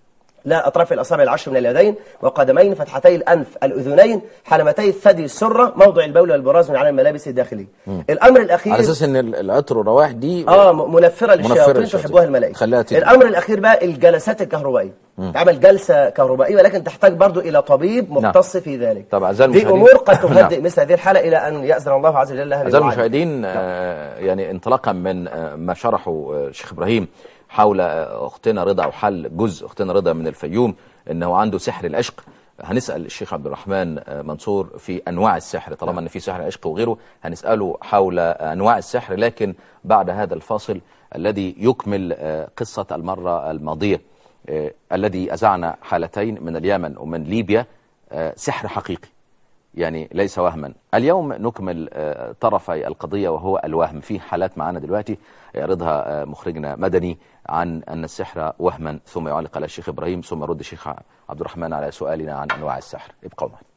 لا أطراف الأصابع العشر من اليدين وقدمين فتحتي الأنف الأذنين حلمتي الثدي السرة موضع البول والبراز من على الملابس الداخلية الأمر الأخير على اساس ان ال- العطر والروائح دي اه م- منفره للشياطين للشياطين. تحبها الملائكه خليها تيجي. الامر الاخير بقى الجلسات الكهربائيه تعمل جلسه كهربائيه ولكن تحتاج برضو الى طبيب مختص في ذلك طب أعزائي دي المشاهدين- امور قد نعم. تهدئ مثل هذه الحاله الى ان ياذن الله عز وجل لها أعزائي بالوعد. المشاهدين آه، يعني انطلاقا من آه، ما شرحه آه، الشيخ إبراهيم حول آه، أختنا رضا أو حل جزء أختنا رضا من الفيوم أنه عنده سحر العشق هنسأل الشيخ عبد الرحمن آه، منصور في أنواع السحر طالما أن في سحر العشق وغيره هنسأله حول آه، أنواع السحر لكن بعد هذا الفاصل الذي يكمل آه، قصة المرة الماضية آه، الذي أزعنا حالتين من اليمن ومن ليبيا آه، سحر حقيقي يعني ليس وهما اليوم نكمل آه، طرفي القضية وهو الوهم في حالات معنا دلوقتي يعرضها آه، مخرجنا مدني عن أن السحر وهما ثم يعلق على الشيخ إبراهيم ثم يرد الشيخ عبد الرحمن على سؤالنا عن أنواع السحر ابقوا معنا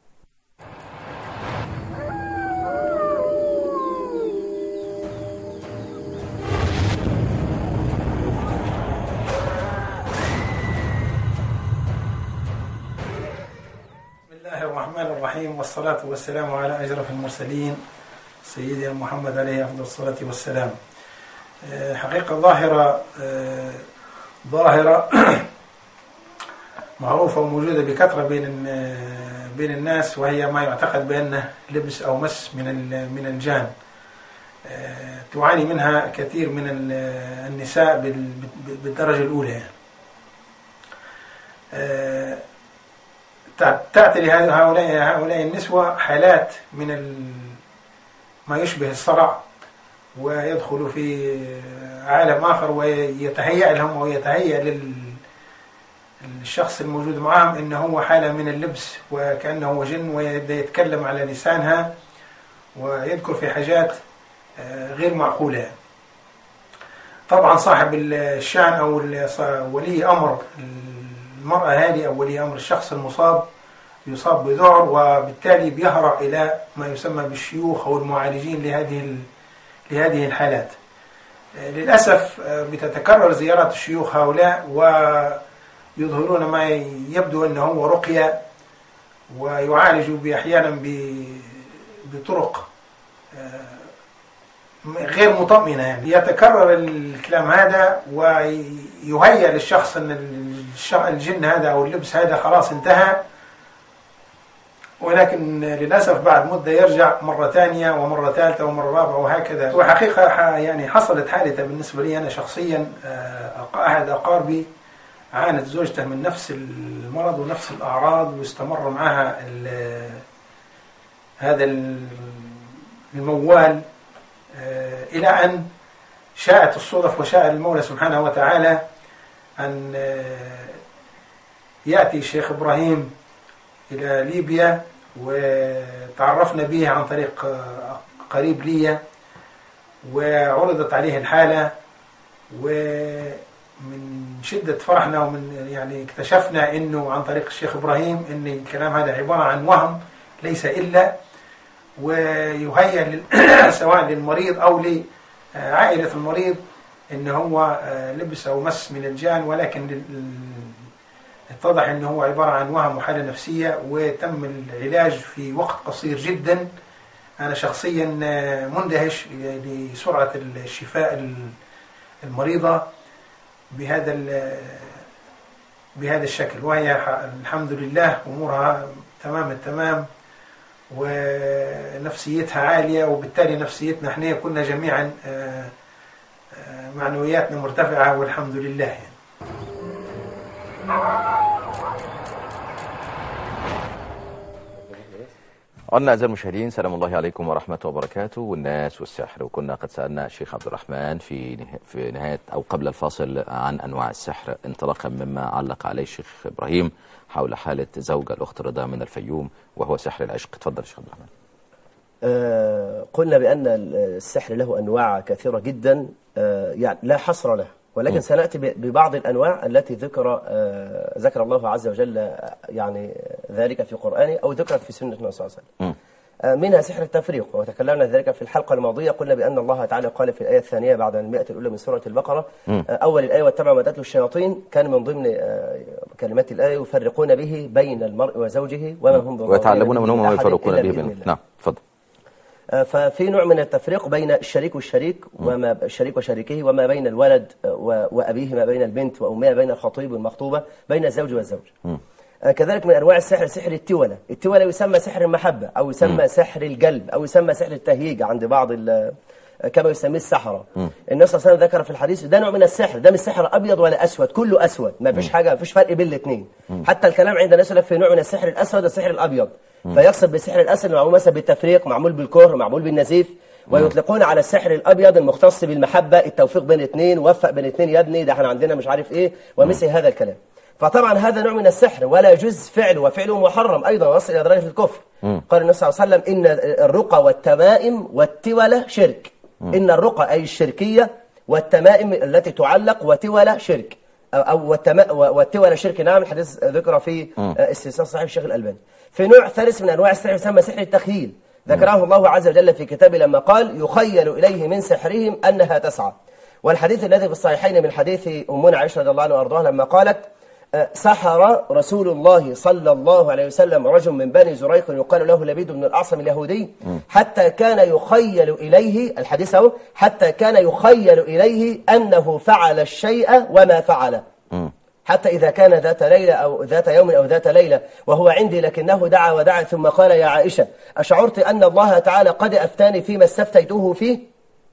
بسم الله الرحمن الرحيم والصلاة والسلام على أشرف المرسلين سيدنا محمد عليه أفضل الصلاة والسلام آه، حقيقة ظاهرة آه، ظاهرة معروفة وموجودة بكثرة بين ال- بين الناس وهي ما يعتقد بأنه لبس أو مس من ال- من الجان آه، تعاني منها كثير من ال- النساء بال- بالدرجة الأولى يعني. آه، تع- تأتي لهؤلاء هؤلاء النسوة حالات من ال ما يشبه الصرع ويدخل في عالم آخر ويتهيأ لهم ويتهيأ لل الشخص الموجود معهم انه هو حاله من اللبس وكانه هو جن ويبدا يتكلم على لسانها ويذكر في حاجات آه، غير معقوله طبعا صاحب الشأن او ولي امر المراه هذه او ولي امر الشخص المصاب يصاب بذعر وبالتالي بيهرع الى ما يسمى بالشيوخ او المعالجين لهذه لهذه الحالات آه، للاسف آه، بتتكرر زيارات الشيوخ هؤلاء و يظهرون ما يبدو أنه هو رقية ويعالج أحيانا بطرق آه، غير مطمئنة يعني يتكرر الكلام هذا ويهيأ للشخص أن الجن هذا أو اللبس هذا خلاص انتهى ولكن للأسف بعد مدة يرجع مرة ثانية ومرة ثالثة ومرة رابعة وهكذا وحقيقة يعني حصلت حادثة بالنسبة لي أنا شخصيا آه، أحد أقاربي عانت زوجته من نفس المرض ونفس الأعراض واستمر معها هذا الموال آه، إلى أن شاءت الصدف وشاء المولى سبحانه وتعالى أن آه، يأتي الشيخ إبراهيم إلى ليبيا وتعرفنا به عن طريق آه، قريب لي وعرضت عليه الحالة ومن شدة فرحنا ومن يعني اكتشفنا انه عن طريق الشيخ ابراهيم ان الكلام هذا عبارة عن وهم ليس الا ويهيأ سواء للمريض او لعائلة المريض ان هو آه، لبس او مس من الجان ولكن اتضح انه هو عبارة عن وهم وحالة نفسية وتم العلاج في وقت قصير جدا انا شخصيا آه، مندهش لسرعة الشفاء المريضة بهذا بهذا الشكل وهي الحمد لله أمورها تمام التمام ونفسيتها عالية وبالتالي نفسيتنا احنا كنا جميعا آه، آه، معنوياتنا مرتفعة والحمد لله يعني. قلنا أعزائي المشاهدين سلام الله عليكم ورحمة وبركاته والناس والسحر وكنا قد سألنا الشيخ عبد الرحمن في في نهاية أو قبل الفاصل عن أنواع السحر انطلاقا مما علق عليه الشيخ إبراهيم حول حالة زوجة الأخت رضا من الفيوم وهو سحر العشق تفضل الشيخ عبد الرحمن آه قلنا بأن السحر له أنواع كثيرة جدا آه يعني لا حصر له ولكن م. سنأتي ببعض الأنواع التي ذكر آه ذكر الله عز وجل آه، يعني ذلك في قرآنه أو ذكرت في سنة النبي صلى الله عليه وسلم آه منها سحر التفريق وتكلمنا ذلك في الحلقة الماضية قلنا بأن الله تعالى قال في الآية الثانية بعد المئة الأولى من سورة البقرة آه أول الآية واتبعوا ما تتلو الشياطين كان من ضمن آه كلمات الآية يفرقون به بين المرء وزوجه وما هم ويتعلمون منهم ما يفرقون به بينهم نعم تفضل آه، ففي نوع من التفريق بين الشريك والشريك وما الشريك وشريكه وما بين الولد آه، وأبيه ما بين البنت وأمها بين الخطيب والمخطوبة بين الزوج والزوج آه، كذلك من أنواع السحر سحر التولة التولة يسمى سحر المحبة أو يسمى سحر القلب أو يسمى سحر التهييج عند بعض كما يسميه السحرة النبي صلى الله عليه وسلم ذكر في الحديث ده نوع من السحر ده مش سحر أبيض ولا أسود كله أسود ما فيش حاجة ما فيش فرق بين الاثنين حتى الكلام عند الناس في نوع من السحر الأسود والسحر الأبيض فيقصد بالسحر الأسد معمول مثلا بالتفريق معمول بالكره معمول بالنزيف ويطلقون على السحر الأبيض المختص بالمحبة التوفيق بين اثنين وفق بين اثنين يا ابني ده احنا عندنا مش عارف ايه ومثل هذا الكلام فطبعا هذا نوع من السحر ولا يجوز فعله وفعله محرم أيضا وصل إلى درجة الكفر قال النبي صلى الله عليه وسلم إن الرقى والتمائم والتولة شرك إن الرقى أي الشركية والتمائم التي تعلق وتولة شرك أو والتولة شرك نعم الحديث ذكر في استثناء صحيح الشيخ الألباني في نوع ثالث من أنواع السحر يسمى سحر التخييل ذكره الله عز وجل في كتابه لما قال يخيل إليه من سحرهم أنها تسعى والحديث الذي في الصحيحين من حديث أمنا عائشة رضي الله عنها وأرضاها لما قالت أه، سحر رسول الله صلى الله عليه وسلم رجل من بني زريق يقال له لبيد بن الأعصم اليهودي حتى كان يخيل إليه الحديث هو حتى كان يخيل إليه أنه فعل الشيء وما فعله حتى إذا كان ذات ليلة أو ذات يوم أو ذات ليلة وهو عندي لكنه دعا ودعا ثم قال يا عائشة أشعرت أن الله تعالى قد أفتاني فيما استفتيته فيه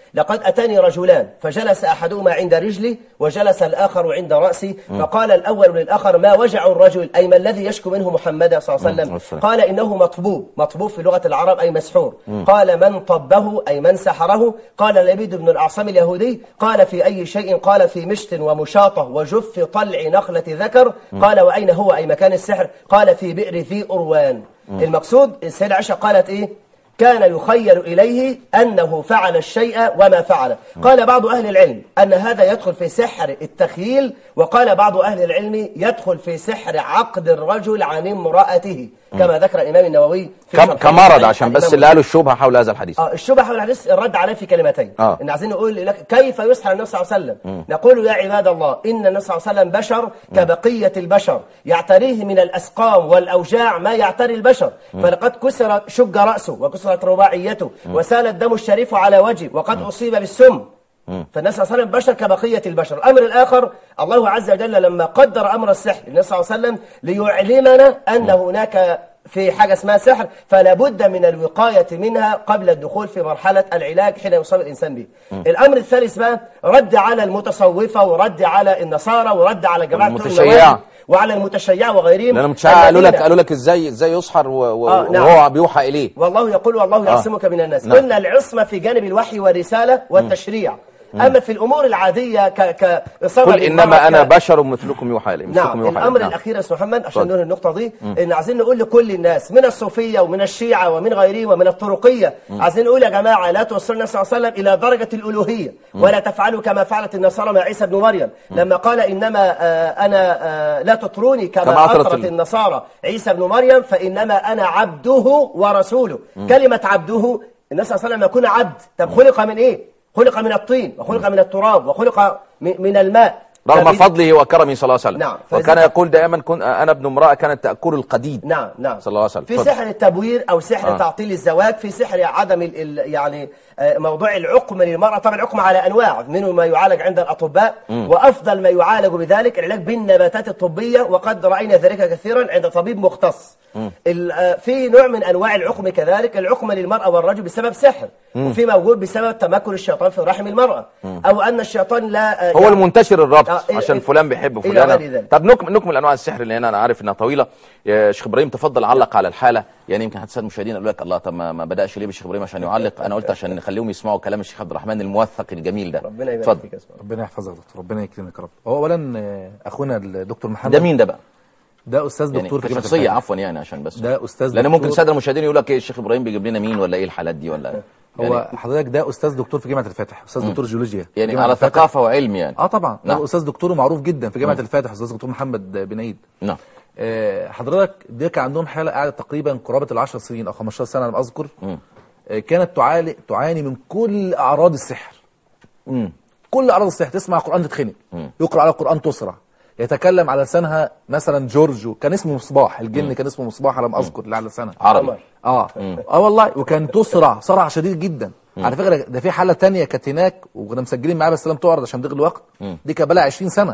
لقد أتاني رجلان فجلس أحدهما عند رجلي وجلس الآخر عند رأسي فقال الأول للآخر ما وجع الرجل أي ما الذي يشكو منه محمد صلى الله عليه وسلم والسلام. قال إنه مطبوب مطبوب في لغة العرب أي مسحور قال من طبه أي من سحره قال لبيد بن الأعصم اليهودي قال في أي شيء قال في مشت ومشاطة وجف طلع نخلة ذكر قال وأين هو أي مكان السحر قال في بئر ذي أروان المقصود السيدة عائشة قالت إيه كان يخيل إليه أنه فعل الشيء وما فعل قال بعض أهل العلم أن هذا يدخل في سحر التخييل وقال بعض أهل العلم يدخل في سحر عقد الرجل عن امرأته كما ذكر الإمام النووي في كم شرح كمرض الإمام عشان بس الإمام اللي قالوا الشبهه حول هذا الحديث اه الشبهه حول الحديث الرد عليه في كلمتين آه. ان عايزين نقول لك كيف يسحر النبي صلى الله عليه وسلم نقول يا عباد الله ان النبي صلى الله عليه وسلم بشر كبقيه البشر يعتريه من الاسقام والاوجاع ما يعتري البشر فلقد كسر شج راسه وكسرت رباعيته وسال الدم الشريف على وجهه وقد اصيب بالسم فالنبي صلى الله عليه وسلم بشر كبقية البشر الأمر الآخر الله عز وجل لما قدر أمر السحر النبي صلى الله عليه وسلم ليعلمنا أن هناك في حاجة اسمها سحر فلا بد من الوقاية منها قبل الدخول في مرحلة العلاج حين يصاب الإنسان به الأمر الثالث بقى رد على المتصوفة ورد على النصارى ورد على جماعة والمتشيعة. وعلى المتشيعة وغيرهم لان المتشيع قالوا لك الذين- قالوا لك ازاي ازاي يسحر و- و- آه، نعم. وهو بيوحى اليه والله يقول والله يعصمك من الناس نعم. قلنا العصمة في جانب الوحي والرسالة والتشريع أما في الأمور العادية ك كإصابة قل بالمرض انما انا ك- بشر مثلكم يوحى الي مثلكم نعم يوحى إلي. الامر نعم. الاخير يا استاذ محمد عشان اتفضل. نقول النقطه دي ان عايزين نقول لكل الناس من الصوفيه ومن الشيعه ومن غيرهم ومن الطرقيه عايزين نقول يا جماعه لا توصلوا النبي صلى الله عليه وسلم الى درجه الالوهيه ولا تفعلوا كما فعلت النصارى مع عيسى بن مريم لما قال انما آه انا آه لا تطروني كما, كما أطرت اطرت ال- النصارى عيسى بن مريم فانما انا عبده ورسوله كلمه عبده النبي صلى الله عليه وسلم يكون عبد طب خلق من ايه خلق من الطين وخلق من التراب وخلق من من الماء رغم فبي- فضله وكرمه صلى الله عليه وسلم نعم. فإذا وكان كان- يقول دائما كن انا ابن امراه كانت تاكل القديد نعم نعم صلى الله عليه وسلم في اتفضل. سحر التبوير او سحر آه. آه. تعطيل الزواج في سحر عدم ال ال يعني آه، موضوع العقم للمرأة طبعا العقم على أنواع منه ما يعالج عند الأطباء وأفضل ما يعالج بذلك العلاج بالنباتات الطبية وقد رأينا ذلك كثيرا عند طبيب مختص ال- آه، في نوع من أنواع العقم كذلك العقم للمرأة والرجل بسبب سحر وفي موجود بسبب تمكن الشيطان في رحم المرأة أو أن الشيطان لا آه، هو يعني- المنتشر الربط آه، إيه- عشان إيه- فلان بيحب إلى غير فلانه ذلك. طب نكمل نكمل انواع السحر اللي هنا انا عارف انها طويله يا شيخ ابراهيم تفضل علق على الحاله يعني يمكن حتى المشاهدين قالوا لك الله طب ما ما بداش ليه بالشيخ ابراهيم عشان يعلق انا قلت عشان نخليهم يسمعوا كلام الشيخ عبد الرحمن الموثق الجميل ده ربنا يبارك اتفضل فيك يا أسماء. ربنا يحفظك يا دكتور ربنا يكرمك يا رب هو اولا آه، اخونا الدكتور محمد ده مين ده بقى ده استاذ يعني دكتور في جامعه شخصيه الفاتح. عفوا يعني عشان بس ده أستاذ لان ممكن دكتور. الساده المشاهدين يقول لك ايه الشيخ ابراهيم بيجيب لنا مين ولا ايه الحالات دي ولا هو يعني, حضرتك ده استاذ دكتور في جامعه الفاتح استاذ دكتور جيولوجيا في يعني جامعة على الفاتح. ثقافه وعلم يعني اه طبعا نعم. ده استاذ دكتور معروف جدا في جامعه الفاتح استاذ دكتور محمد بن عيد نعم آه، حضرتك دي كان عندهم حاله قعدت تقريبا قرابه ال 10 سنين او 15 سنه انا اذكر آه، كانت تعالي تعاني من كل اعراض السحر مم. كل اعراض السحر تسمع قران تتخنق يقرا على القران تسرع يتكلم على لسانها مثلا جورج كان اسمه مصباح الجن كان اسمه مصباح على ما اذكر اللي على لسانها عربي اه اه والله وكان تسرع صرع شديد جدا على فكره ده في حاله تانية كانت هناك وكنا مسجلين معاها بس لم تعرض عشان ضيق الوقت دي كان بقى 20 سنه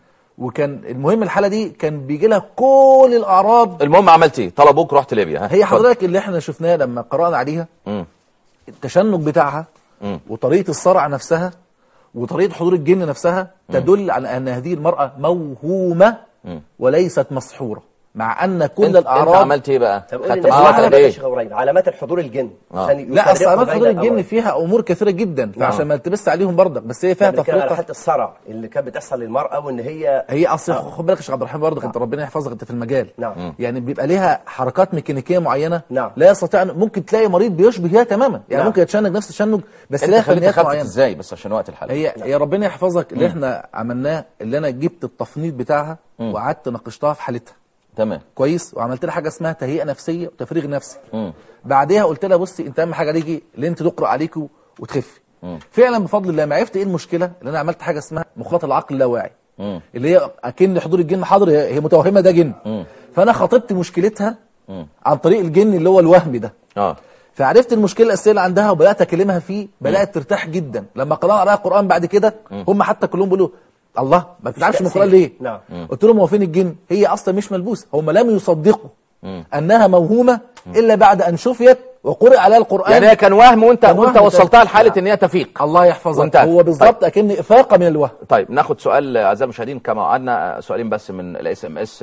وكان المهم الحاله دي كان بيجي لها كل الاعراض المهم عملت ايه طلبوك رحت ليبيا ها هي اتفضل. حضرتك اللي احنا شفناه لما قرانا عليها مم. التشنج بتاعها مم. وطريقه الصرع نفسها وطريقه حضور الجن نفسها تدل على ان هذه المراه موهومه وليست مسحوره مع ان كل انت, الاعراض انت عملت ايه بقى طب قول خدت للناس معاها علامات قد يا ايه شيخ ابراهيم علامات الحضور الجن عشان لا اصل يفرقوا علامات بين حضور الجن الأمرين. فيها امور كثيره جدا فعشان ما نلتبس عليهم برضك بس هي فيها احنا بنتكلم على تفرقه حاله الصرع اللي كانت بتحصل للمراه وان هي هي اصل خد بالك يا شيخ عبد الرحمن برضك انت ربنا يحفظك انت في المجال نعم. يعني بيبقى ليها حركات ميكانيكيه معينه نعم. لا يستطيع أن- ممكن تلاقي مريض بيشبه هي تماما يعني نعم. ممكن يتشنج نفس التشنج بس انت ليها خليت فنيات خفت معينه ازاي بس عشان وقت الحلقه هي يا ربنا يحفظك اللي احنا عملناه اللي انا جبت التفنيط بتاعها وقعدت ناقشتها في حالتها تمام كويس وعملت لها حاجه اسمها تهيئه نفسيه وتفريغ نفسي مم. بعدها قلت لها بصي انت اهم حاجه ليكي اللي انت تقرا عليكي وتخفي فعلا بفضل الله ما عرفت ايه المشكله اللي انا عملت حاجه اسمها مخاط العقل اللاواعي مم. اللي هي اكن حضور الجن حاضر هي هي متوهمه ده جن فانا خاطبت مشكلتها عن طريق الجن اللي هو الوهمي ده اه فعرفت المشكله الاساسيه اللي عندها وبدات اكلمها فيه بدات ترتاح جدا لما قرانا عليها القران بعد كده هم حتى كلهم بيقولوا الله ما بتتعبش من تأثير. القران ليه نعم. قلت لهم هو فين الجن هي اصلا مش ملبوسه هم لم يصدقوا انها موهومه الا بعد ان شفيت وقرئ عليها القران يعني هي كان وهم وانت كان وانت وهم وصلتها كان- لحاله ان هي تفيق الله يحفظك وانت هو بالظبط اكن افاقه من الوهم طيب ناخد سؤال اعزائي المشاهدين كما وعدنا سؤالين بس من الاس ام اس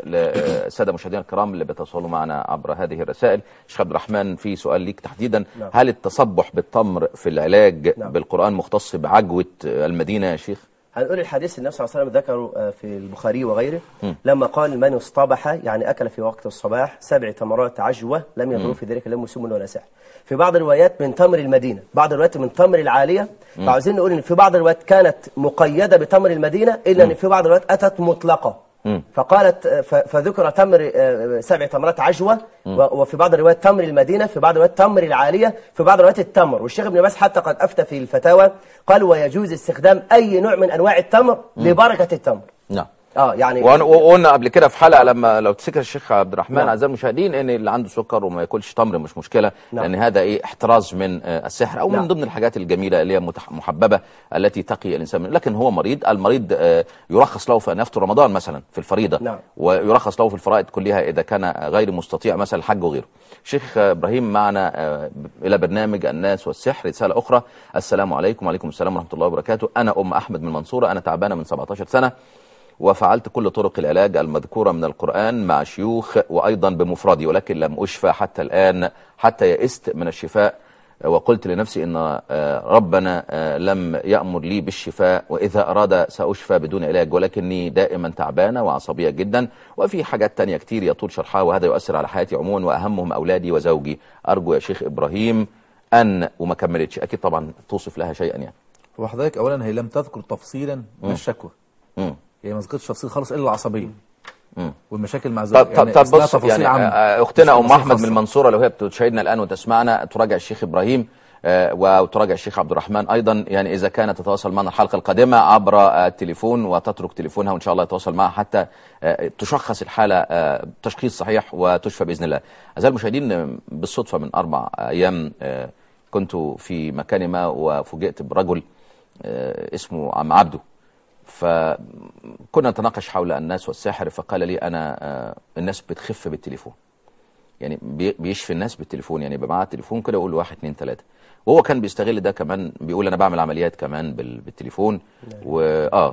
للساده المشاهدين الكرام اللي بيتواصلوا معنا عبر هذه الرسائل شيخ عبد الرحمن في سؤال ليك تحديدا نعم. هل التصبح بالتمر في العلاج نعم. بالقران مختص بعجوه المدينه يا شيخ هنقول الحديث النبي صلى الله عليه وسلم ذكره آه، في البخاري وغيره لما قال من اصطبح يعني أكل في وقت الصباح سبع تمرات عجوة لم يضر في ذلك لم سم ولا سحر في بعض الروايات من تمر المدينة بعض الروايات من تمر العالية فعاوزين نقول ان في بعض الروايات كانت مقيدة بتمر المدينة إلا ان في بعض الروايات أتت مطلقة فقالت آه، ف- فذكر تمر آه، سبع تمرات عجوة و- وفي بعض الروايات تمر المدينة في بعض الروايات تمر العالية في بعض الروايات التمر والشيخ ابن باز حتى قد أفتى في الفتاوى قال ويجوز استخدام أي نوع من أنواع التمر لبركة التمر نعم اه يعني وأنا- وقلنا قبل كده في حلقه لما لو تفتكر الشيخ عبد الرحمن نعم. اعزائي المشاهدين ان اللي عنده سكر وما ياكلش تمر مش مشكله نعم. لان هذا ايه احتراز من آه، السحر او من نعم. ضمن الحاجات الجميله اللي هي متح- محببه التي تقي الانسان منها. لكن هو مريض المريض آه، يرخص له في ان يفطر رمضان مثلا في الفريضه نعم. ويرخص له في الفرائض كلها اذا كان غير مستطيع مثلا الحج وغيره شيخ آه، ابراهيم معنا آه، الى برنامج الناس والسحر رساله اخرى السلام عليكم وعليكم السلام ورحمه الله وبركاته انا ام احمد من المنصوره انا تعبانه من 17 سنه وفعلت كل طرق العلاج المذكورة من القرآن مع شيوخ وأيضا بمفردي ولكن لم أشفى حتى الآن حتى يئست من الشفاء وقلت لنفسي إن آه، ربنا آه، لم يأمر لي بالشفاء وإذا أراد سأشفى بدون علاج ولكني دائما تعبانة وعصبية جدا وفي حاجات تانية كتير يطول شرحها وهذا يؤثر على حياتي عموما وأهمهم أولادي وزوجي أرجو يا شيخ إبراهيم أن وما كملتش أكيد طبعا توصف لها شيئا يعني وحضرتك اولا هي لم تذكر تفصيلا من الشكوى مم. هي ما ذكرتش تفصيل خالص الا العصبيه مم. والمشاكل مع زوجها طب طب طب اسمها بص تفاصيل يعني عامة. آه، اختنا مش ام تفاصيل احمد من خاصة. المنصوره لو هي بتشاهدنا الان وتسمعنا تراجع الشيخ ابراهيم آه، وتراجع الشيخ عبد الرحمن ايضا يعني اذا كانت تتواصل معنا الحلقه القادمه عبر آه، التليفون وتترك تليفونها وان شاء الله يتواصل معها حتى آه، تشخص الحاله آه، تشخيص صحيح وتشفى باذن الله. اعزائي المشاهدين آه، بالصدفه من اربع ايام آه، كنت في مكان ما وفوجئت برجل آه، اسمه عم عبده فكنا نتناقش حول الناس والسحر فقال لي انا آه، الناس بتخف بالتليفون يعني بي- بيشفي الناس بالتليفون يعني يبقى معاه التليفون كده يقول له واحد اتنين تلاته وهو كان بيستغل ده كمان بيقول انا بعمل عمليات كمان بال- بالتليفون واه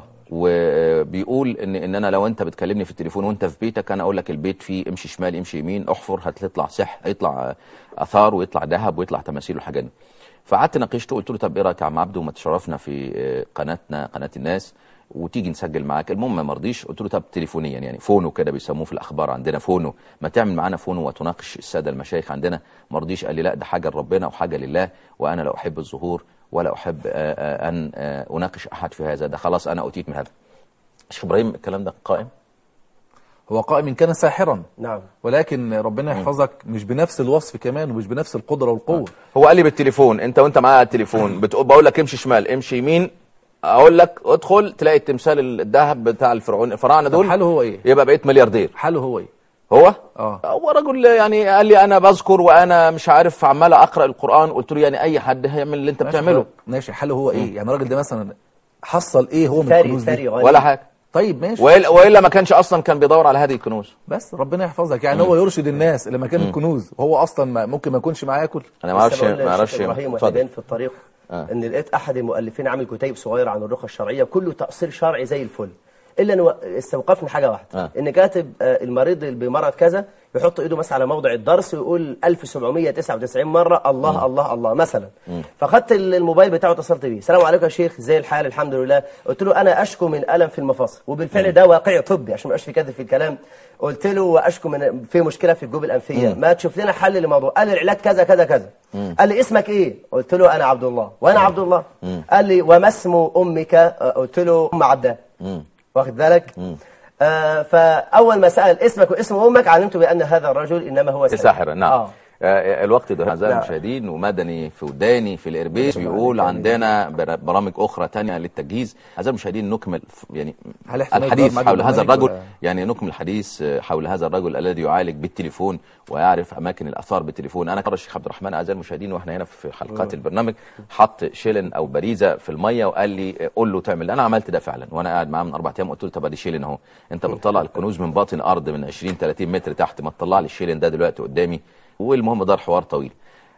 وبيقول ان ان انا لو انت بتكلمني في التليفون وانت في بيتك انا اقول لك البيت فيه امشي شمال امشي يمين احفر هتطلع سحر هيطلع آه، اثار ويطلع ذهب ويطلع تماثيل وحاجات دي فقعدت ناقشته قلت له طب ايه رايك يا عم عبده ما تشرفنا في آه، قناتنا قناه الناس وتيجي نسجل معاك المهم ما رضيش قلت له طب تليفونيا يعني فونو كده بيسموه في الاخبار عندنا فونو ما تعمل معانا فونو وتناقش الساده المشايخ عندنا ما رضيش قال لي لا ده حاجه لربنا وحاجه لله وانا لا احب الظهور ولا احب آه، آه، ان آه، اناقش احد في هذا ده خلاص انا اوتيت من هذا شيخ ابراهيم الكلام ده قائم هو قائم إن كان ساحرا نعم ولكن ربنا يحفظك مش بنفس الوصف كمان ومش بنفس القدره والقوه هو قال لي بالتليفون انت وانت معايا على التليفون بتقول بقول لك امشي شمال امشي يمين اقول لك ادخل تلاقي التمثال الذهب بتاع الفرعون الفراعنه طب دول حاله هو ايه؟ يبقى بقيت ملياردير حاله هو ايه؟ هو اه هو رجل يعني قال لي انا بذكر وانا مش عارف عمال اقرا القران قلت له يعني اي حد هيعمل اللي انت ماشي بتعمله حضرتك. ماشي حاله هو ايه؟ يعني الراجل ده مثلا حصل ايه هو من ثري الكنوز ثري دي؟ غني ولا حاجه طيب ماشي والا والا ما كانش اصلا كان بيدور على هذه الكنوز بس ربنا يحفظك يعني هو يرشد الناس الى مكان الكنوز وهو اصلا ما ممكن ما يكونش معاه ياكل انا ما اعرفش لسه بقول ما للشيخ اعرفش ابراهيم اتفضل وتبين في الطريق آه. ان لقيت احد المؤلفين عامل كتيب صغير عن الرقى الشرعيه كله تاصيل شرعي زي الفل الا ان هو استوقفني حاجه واحده آه. ان كاتب آه، المريض اللي بمرض كذا يحط ايده مثلا على موضع الضرس ويقول 1799 مره الله الله الله مثلا فخدت الموبايل بتاعه اتصلت بيه السلام عليكم يا شيخ زي الحال الحمد لله قلت له انا اشكو من الم في المفاصل وبالفعل ده واقعي طبي عشان ما ابقاش في كذب في الكلام قلت له واشكو من في مشكله في الجيوب الانفيه ما تشوف لنا حل للموضوع قال لي العلاج كذا كذا كذا قال لي اسمك ايه قلت له انا عبد الله وانا عبد الله قال لي وما اسم امك آه، قلت له ام عبده واخد بالك آه فاول ما سال اسمك واسم امك علمت بان هذا الرجل انما هو ساحر ساحر نعم آه. آه، الوقت ده اعزائي نعم. المشاهدين ومدني في وداني في الاربيس بيقول عندنا بر- برامج اخرى تانية للتجهيز اعزائي المشاهدين نكمل ف- يعني هل احتمال الحديث يدور حول معاك هذا البرنامج الرجل ولا- يعني نكمل الحديث آه، حول هذا الرجل الذي يعالج بالتليفون ويعرف اماكن الاثار بالتليفون انا كرر الشيخ عبد الرحمن اعزائي المشاهدين واحنا هنا في حلقات البرنامج حط شيلن او باريزه في الميه وقال لي آه، قول له تعمل انا عملت ده فعلا وانا قاعد معاه من اربع ايام قلت له طب ادي شيلن اهو انت بتطلع الكنوز من باطن ارض من 20 30 متر تحت ما تطلع لي الشيلن ده دلوقتي قدامي والمهم دار حوار طويل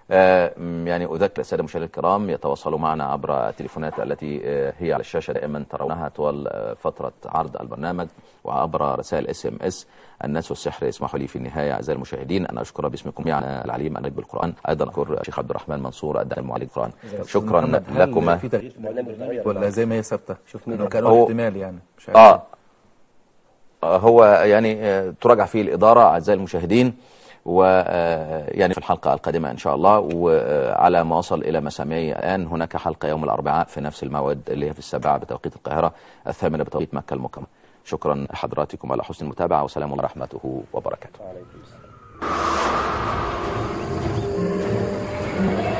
آه، م، يعني أذكر السادة المشاهدين الكرام يتواصلوا معنا عبر التليفونات التي آه، هي على الشاشة دائما ترونها طوال آه، فترة عرض البرنامج وعبر رسائل اس ام اس الناس والسحر اسمحوا لي في النهاية أعزائي المشاهدين أن أشكر باسمكم جميعا العليم النجم بالقرآن أيضا أشكر الشيخ عبد الرحمن منصور الداعي المعلم القرآن شكرا محمد، هل لكما في تغيير في البرنامج ولا زي ما هي ثابته شوف مين إنه كان هو- احتمال يعني مش عارف آه آه، هو يعني آه، تراجع فيه الإدارة أعزائي المشاهدين ويعني في الحلقة القادمة إن شاء الله وعلى ما وصل إلى مسامعي الآن هناك حلقة يوم الأربعاء في نفس الموعد اللي هي في السابعة بتوقيت القاهرة الثامنة بتوقيت مكة المكرمة شكرا لحضراتكم على حسن المتابعة وسلام الله ورحمته وبركاته